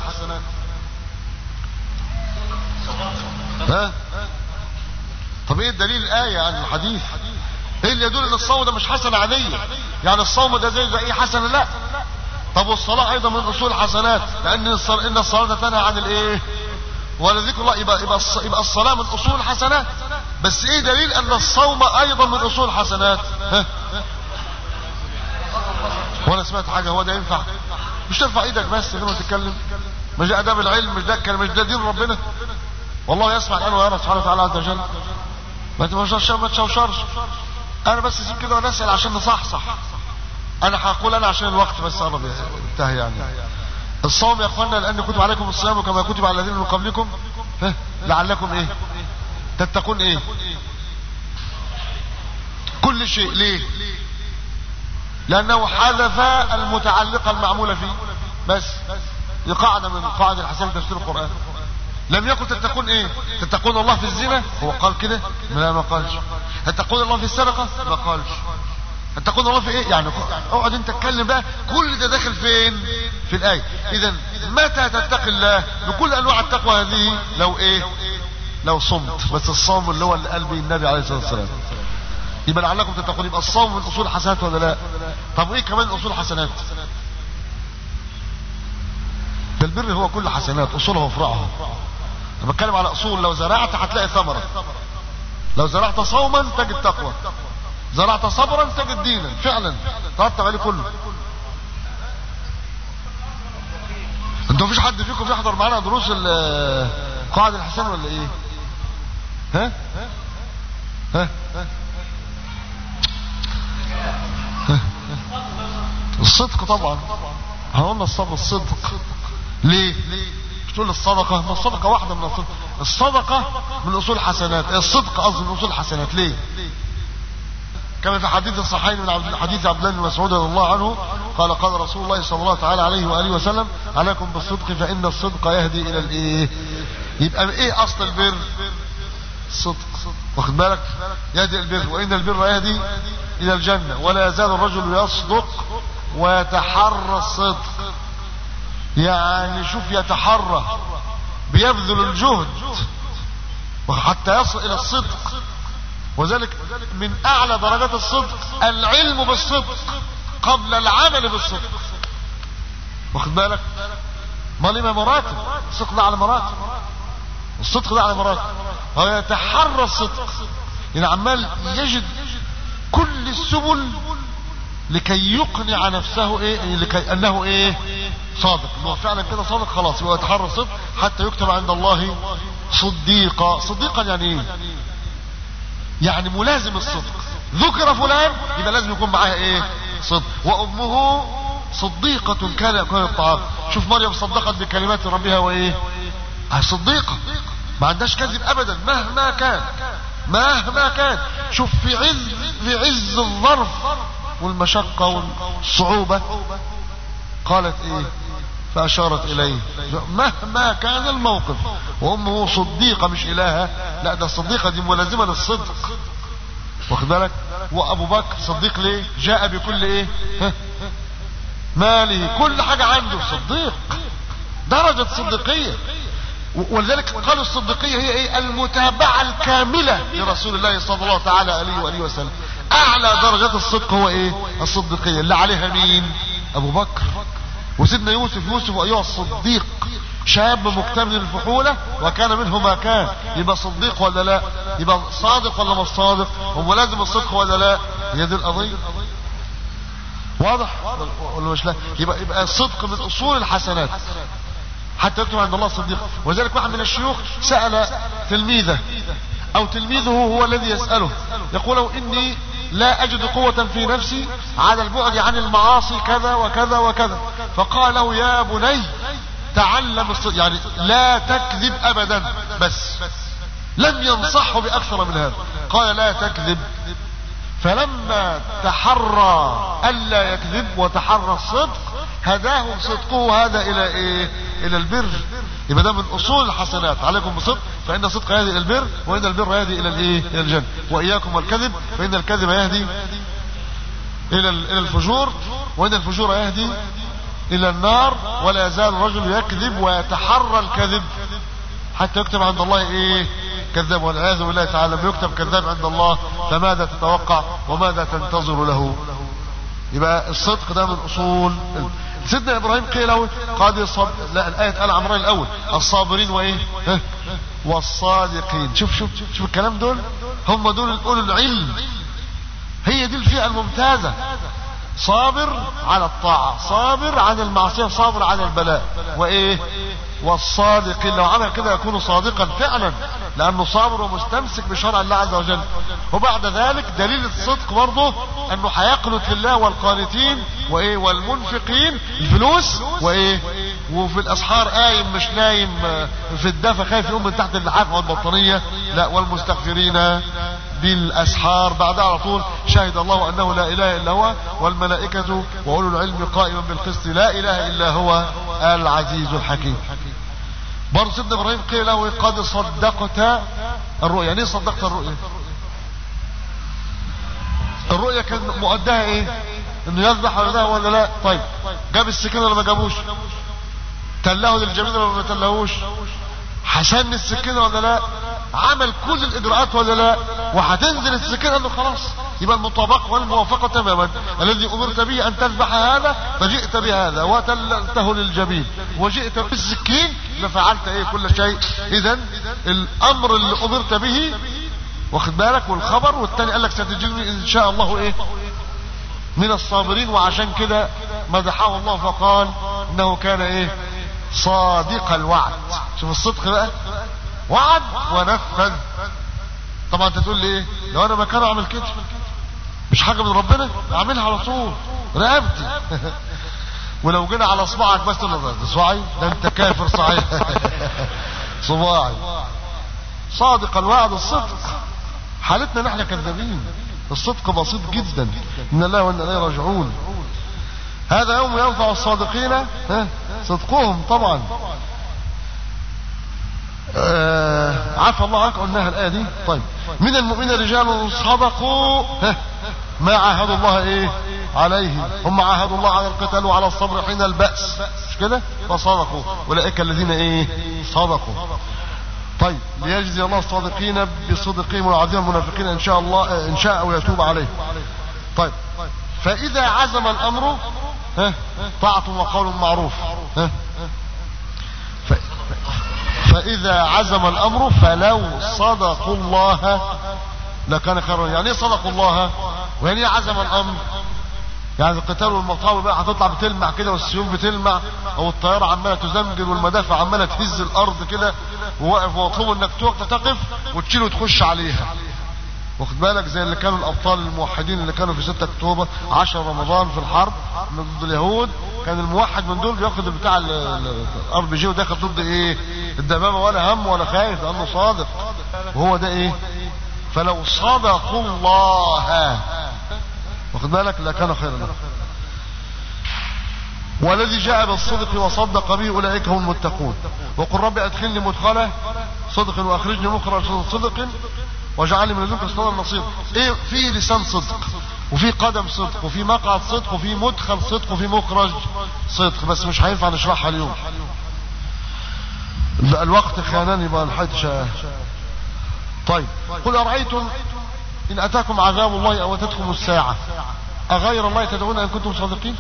ها طب ايه الدليل الايه عن الحديث ايه اللي يدل ان الصوم ده مش حسنه عاديه يعني الصوم ده زي زي اي حسنه لا طب والصلاه ايضا من اصول الحسنات لان الصلاة ان الصلاه تنهى عن الايه ولذكر الله يبقى يبقى يبقى الصلاه من اصول الحسنات بس ايه دليل ان الصوم ايضا من اصول الحسنات ها وانا سمعت حاجه هو ده ينفع مش ترفع ايدك بس لما تتكلم مش ده اداب العلم مش ده مش ده دين ربنا والله يسمع الان ويرى سبحانه وتعالى عز وجل ما تبشرش ما تشوشرش انا بس سيب كده ونسال عشان نصحصح انا هقول انا عشان الوقت بس قرب انتهى يعني الصوم يا اخوانا لان كتب عليكم الصيام كما كتب على الذين من قبلكم لعلكم ايه تتقون ايه كل شيء ليه لانه حذف المتعلقه المعموله فيه بس دي قاعده من قواعد الحسن تفسير القران لم يكن تتقون ايه تتقون الله في الزنا هو قال كده لا ما قالش تتقون الله في السرقه ما قالش تتقون الله في ايه يعني اقعد انت اتكلم بقى كل ده داخل فين في الايه اذا متى تتقي الله بكل انواع التقوى هذه لو ايه لو صمت بس الصوم اللي هو اللي قلبي النبي عليه الصلاه والسلام يبقى لعلكم تتقون يبقى الصوم من اصول الحسنات ولا لا طب ايه كمان اصول الحسنات ده البر هو كل حسنات اصولها وفرعها انا بتكلم على اصول لو زرعت هتلاقي ثمره لو زرعت صوما تجد تقوى زرعت صبرا تجد دينا فعلا ترتب عليه كله انتوا مفيش حد فيكم بيحضر معانا دروس قاعد الحسن ولا ايه ها ها الصدق طبعا قلنا الصبر الصدق ليه تقول الصدقة ما الصدقة واحدة من الصدقة الصدقة من أصول الحسنات الصدق قصدي من أصول الحسنات ليه كما في حديث الصحيحين من عبد حديث عبد الله بن مسعود رضي الله عنه قال قال رسول الله صلى الله تعالى عليه واله وسلم عليكم بالصدق فان الصدق يهدي الى الايه يبقى ايه اصل البر الصدق واخد بالك يهدي البر وان البر يهدي الى الجنه ولا يزال الرجل يصدق ويتحرى الصدق يعني شوف يتحرى بيبذل الجهد حتى يصل الى الصدق وذلك من اعلى درجات الصدق العلم بالصدق قبل العمل بالصدق واخد بالك ما لما مراتب الصدق ده على مراتب الصدق ده على مراتب هو يتحرى الصدق يعني عمال يجد كل السبل لكي يقنع نفسه ايه لكي انه ايه صادق هو فعلا كده صادق خلاص يبقى يتحرى الصدق حتى يكتب عند الله صديقا صديقا يعني ايه يعني ملازم الصدق ذكر فلان يبقى لازم يكون معاه ايه صدق وامه صديقة كان يأكل الطعام شوف مريم صدقت بكلمات ربها وايه صديقة ما عندهاش كذب ابدا مهما كان مهما كان شوف في عز في عز الظرف والمشقة والصعوبة قالت ايه فاشارت اليه مهما كان الموقف وامه صديقة مش الهة لا ده الصديقة دي ملازمة للصدق واخد بالك وابو بكر صديق ليه جاء بكل ايه ها ماله كل حاجة عنده صديق درجة صديقية ولذلك قالوا الصديقية هي ايه المتابعة الكاملة لرسول الله صلى الله تعالى عليه وآله وسلم اعلى درجات الصدق هو ايه الصديقية اللي عليها مين ابو بكر وسيدنا يوسف يوسف ايها الصديق شاب مكتمل الفحولة وكان منه ما كان يبقى صديق ولا لا يبقى صادق ولا مش صادق هو لازم الصدق ولا لا هي دي القضية واضح ولا مش لا يبقى يبقى الصدق من اصول الحسنات حتى يكتب عند الله صديق وذلك واحد من الشيوخ سأل تلميذه او تلميذه هو الذي يسأله يقول له اني لا اجد قوة في نفسي على البعد عن المعاصي كذا وكذا وكذا فقال له يا بني تعلم الصدق يعني لا تكذب ابدا بس لم ينصحه باكثر من هذا قال لا تكذب فلما تحرى الا يكذب وتحرى الصدق هداه صدقه هذا الى ايه الى البر يبقى ده من اصول الحسنات عليكم بصدق فان الصدق يهدي الى البر وان البر يهدي الى الايه الى الجنه واياكم والكذب فان الكذب يهدي الى الى الفجور وان الفجور يهدي الى النار ولا يزال الرجل يكذب ويتحرى الكذب حتى يكتب عند الله ايه كذاب والعياذ بالله تعالى لما يكتب كذاب عند الله فماذا تتوقع وماذا تنتظر له يبقى الصدق ده من اصول سيدنا ابراهيم قيل له قد صب لا الايه قال عمران الاول الصابرين وايه ها والصادقين شوف شوف شوف الكلام دول هم دول اولو العلم هي دي الفئه الممتازه صابر على الطاعه صابر عن المعصيه صابر عن البلاء وايه والصادقين لو عمل كده يكون صادقا فعلا لانه صابر ومستمسك بشرع الله عز وجل وبعد ذلك دليل الصدق برضه انه هيقنت لله والقانتين وايه والمنفقين الفلوس وايه وفي الاسحار قايم مش نايم في الدفا خايف يقوم من تحت اللحاف والبطانيه لا والمستغفرين بالاسحار بعدها على طول شهد الله انه لا اله الا هو والملائكه واولو العلم قائما بالقسط لا اله الا هو العزيز الحكيم برضه سيدنا ابراهيم قيل له قد صدقت الرؤيا يعني ايه صدقت الرؤيا الرؤيا كان مؤداها ايه انه يذبح ولا لا ولا لا طيب جاب السكين ولا ما جابوش تله للجميل ولا ما تلهوش حسن السكين ولا لا عمل كل الاجراءات ولا لا وهتنزل السكين قال له خلاص يبقى المطابقه والموافقه تماما الذي امرت به ان تذبح هذا فجئت بهذا وتلته للجبين وجئت بالسكين لفعلت ايه كل شيء اذا الامر اللي امرت به واخد بالك والخبر والتاني قال لك ستجدني ان شاء الله ايه من الصابرين وعشان كده مدحه الله فقال انه كان ايه صادق الوعد شوف الصدق بقى وعد ونفذ طبعا انت تقول لي ايه لو انا مكانه اعمل كده مش حاجه من ربنا اعملها على طول رقبتي ولو جينا على صباعك بس تقول له ده صباعي ده انت كافر صحيح صباعي صادق الوعد الصدق حالتنا نحن كذابين الصدق بسيط جدا ان الله وانا اليه راجعون هذا يوم ينفع الصادقين ها صدقهم طبعا آه عفى الله عنك قلناها الآية دي طيب من المؤمنين رجال صدقوا ها ما عاهدوا الله ايه عليه هم عاهدوا الله على القتال وعلى الصبر حين البأس مش كده فصدقوا أولئك الذين ايه صدقوا طيب ليجزي الله الصادقين بصدقهم ويعذب المنافقين ان شاء الله ان شاء ويتوب عليه طيب فاذا عزم الامر ها طاعة وقول معروف ها فإذا عزم الأمر فلو صدقوا الله لكان خيرا يعني ايه صدقوا الله ويعني ايه عزم الأمر يعني القتال والمطاوي بقى هتطلع بتلمع كده والسيوف بتلمع او الطياره عماله تزمجر والمدافع عماله تهز الارض كده وواقف ومطلوب انك تقف وتشيل وتخش عليها واخد بالك زي اللي كانوا الابطال الموحدين اللي كانوا في 6 اكتوبر 10 رمضان في الحرب ضد اليهود كان الموحد من دول بياخد بتاع الار بي جي وداخل ضد ايه الدبابه ولا هم ولا خايف لانه صادق وهو ده ايه فلو صدقوا الله واخد بالك لكان خيرا له والذي جاء بالصدق وصدق به اولئك هم المتقون وقل رب ادخلني مدخله صدق واخرجني مخرج صدق واجعلني من لدنك سلطانا نصير ايه في لسان صدق وفي قدم صدق وفي مقعد صدق وفي مدخل صدق وفي مخرج صدق بس مش هينفع نشرحها اليوم الوقت خانني ما لحقتش طيب قل ارايتم ان اتاكم عذاب الله او اتتكم الساعه اغير الله تدعون ان كنتم صادقين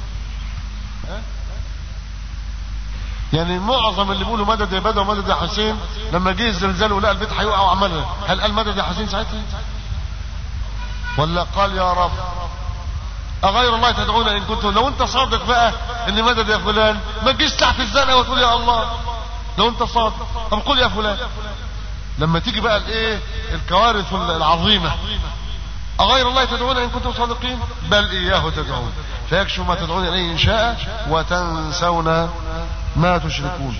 يعني معظم اللي بيقولوا مدد يا بدر ومدد يا حسين لما جه الزلزال ولقى البيت هيقع وعملها هل قال مدد يا حسين ساعتها ولا قال يا رب اغير الله تدعون ان كنتم لو انت صادق بقى ان مدد يا فلان ما تجيش تحت الزنقه وتقول يا الله لو انت صادق طب قل يا فلان لما تيجي بقى الايه الكوارث العظيمه أغير الله تدعون إن كنتم صادقين بل إياه تدعون فيكشف ما تدعون إليه إن شاء وتنسون ما تشركون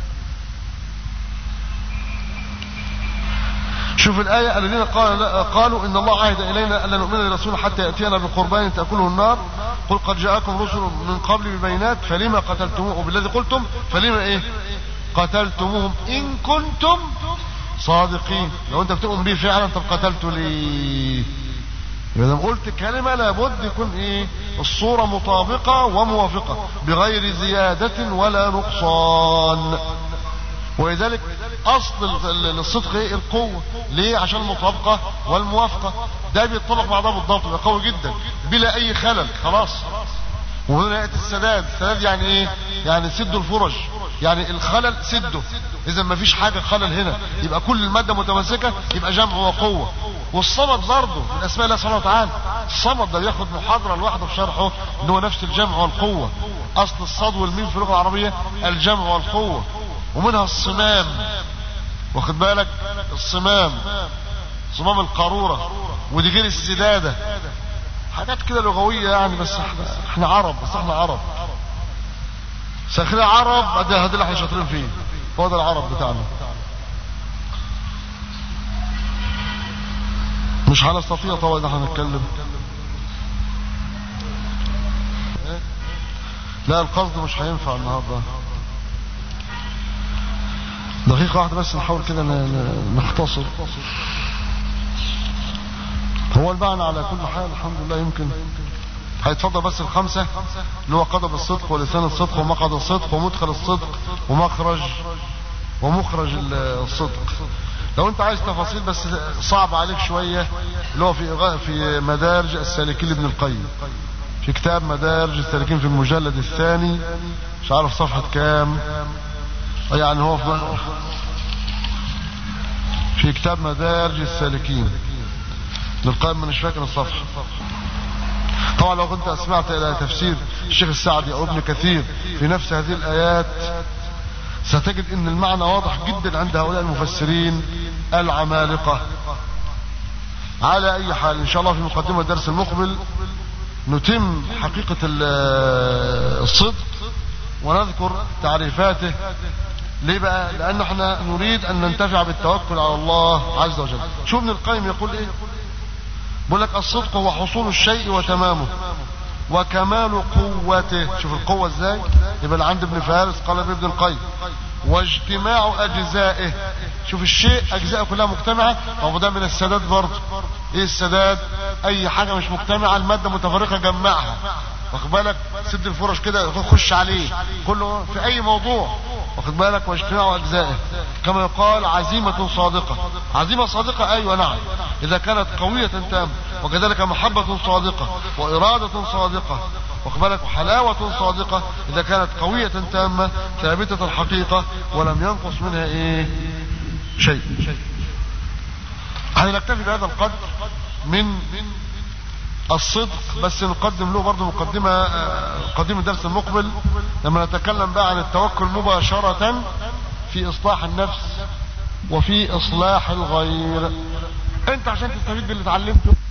شوف الآية الذين قال قالوا إن الله عهد إلينا ألا نؤمن لرسول حتى يأتينا بقربان تأكله النار قل قد جاءكم رسل من قبل ببينات فلما قتلتموه بالذي قلتم فلما إيه قتلتموهم إن كنتم صادقين لو أنت بتؤمن به فعلا طب قتلته ليه إذا قلت كلمة لابد يكون إيه الصورة مطابقة وموافقة بغير زيادة ولا نقصان ولذلك أصل الصدق إيه القوة ليه عشان المطابقة والموافقة ده بيتطبق مع ده بالضبط يبقى قوي جدا بلا أي خلل خلاص وهنا يأتي السداد السداد يعني ايه يعني سد الفرج يعني الخلل سده اذا ما فيش حاجة خلل هنا يبقى كل المادة متماسكة يبقى جمع وقوة والصمد برضه من اسماء الله سبحانه وتعالى الصمد ده بياخد محاضرة لوحده في شرحه ان هو نفس الجمع والقوة اصل الصاد والميم في اللغة العربية الجمع والقوة ومنها الصمام واخد بالك الصمام صمام القارورة ودي غير السدادة حاجات كده لغوية يعني بس احنا, احنا عرب بس احنا عرب ساخرين عرب ده هذا اللي احنا شاطرين فيه هو ده العرب بتاعنا مش هنستطيع طبعا ان احنا نتكلم لا القصد مش هينفع النهارده دقيقة واحدة بس نحاول كده نختصر هو المعنى على كل حال الحمد لله يمكن هيتفضل بس الخمسة اللي هو قدم الصدق ولسان الصدق ومقعد الصدق ومدخل الصدق ومخرج ومخرج الصدق لو انت عايز تفاصيل بس صعب عليك شوية اللي هو في في مدارج السالكين لابن القيم في كتاب مدارج السالكين في المجلد الثاني مش عارف صفحة كام يعني هو في, في كتاب مدارج السالكين للقائم مش فاكر الصفحة طبعا لو كنت سمعت الى تفسير الشيخ السعدي او ابن كثير في نفس هذه الايات ستجد ان المعنى واضح جدا عند هؤلاء المفسرين العمالقة على اي حال ان شاء الله في مقدمة الدرس المقبل نتم حقيقة الصدق ونذكر تعريفاته ليه بقى لان احنا نريد ان ننتفع بالتوكل على الله عز وجل شو ابن القيم يقول ايه بيقول لك الصدق هو حصول الشيء وتمامه وكمال قوته شوف القوة ازاي يبقى اللي عند ابن فارس قال ابن القيم واجتماع اجزائه شوف الشيء اجزاءه كلها مجتمعة طب ده من السداد برضه ايه السداد اي حاجة مش مجتمعة المادة متفرقة جمعها واخد بالك سد الفرش كده خش عليه كله في اي موضوع واخد بالك واجتماع اجزائه كما يقال عزيمة صادقة عزيمة صادقة ايوه نعم اذا كانت قوية تام وكذلك محبة صادقة وارادة صادقة واخبرك حلاوة صادقة اذا كانت قوية تامة ثابتة الحقيقة ولم ينقص منها ايه شيء هنكتفي بهذا القدر من الصدق بس نقدم له برضه مقدمة قديم الدرس المقبل لما نتكلم بقى عن التوكل مباشرة في اصلاح النفس وفي اصلاح الغير انت عشان تستفيد باللي اتعلمته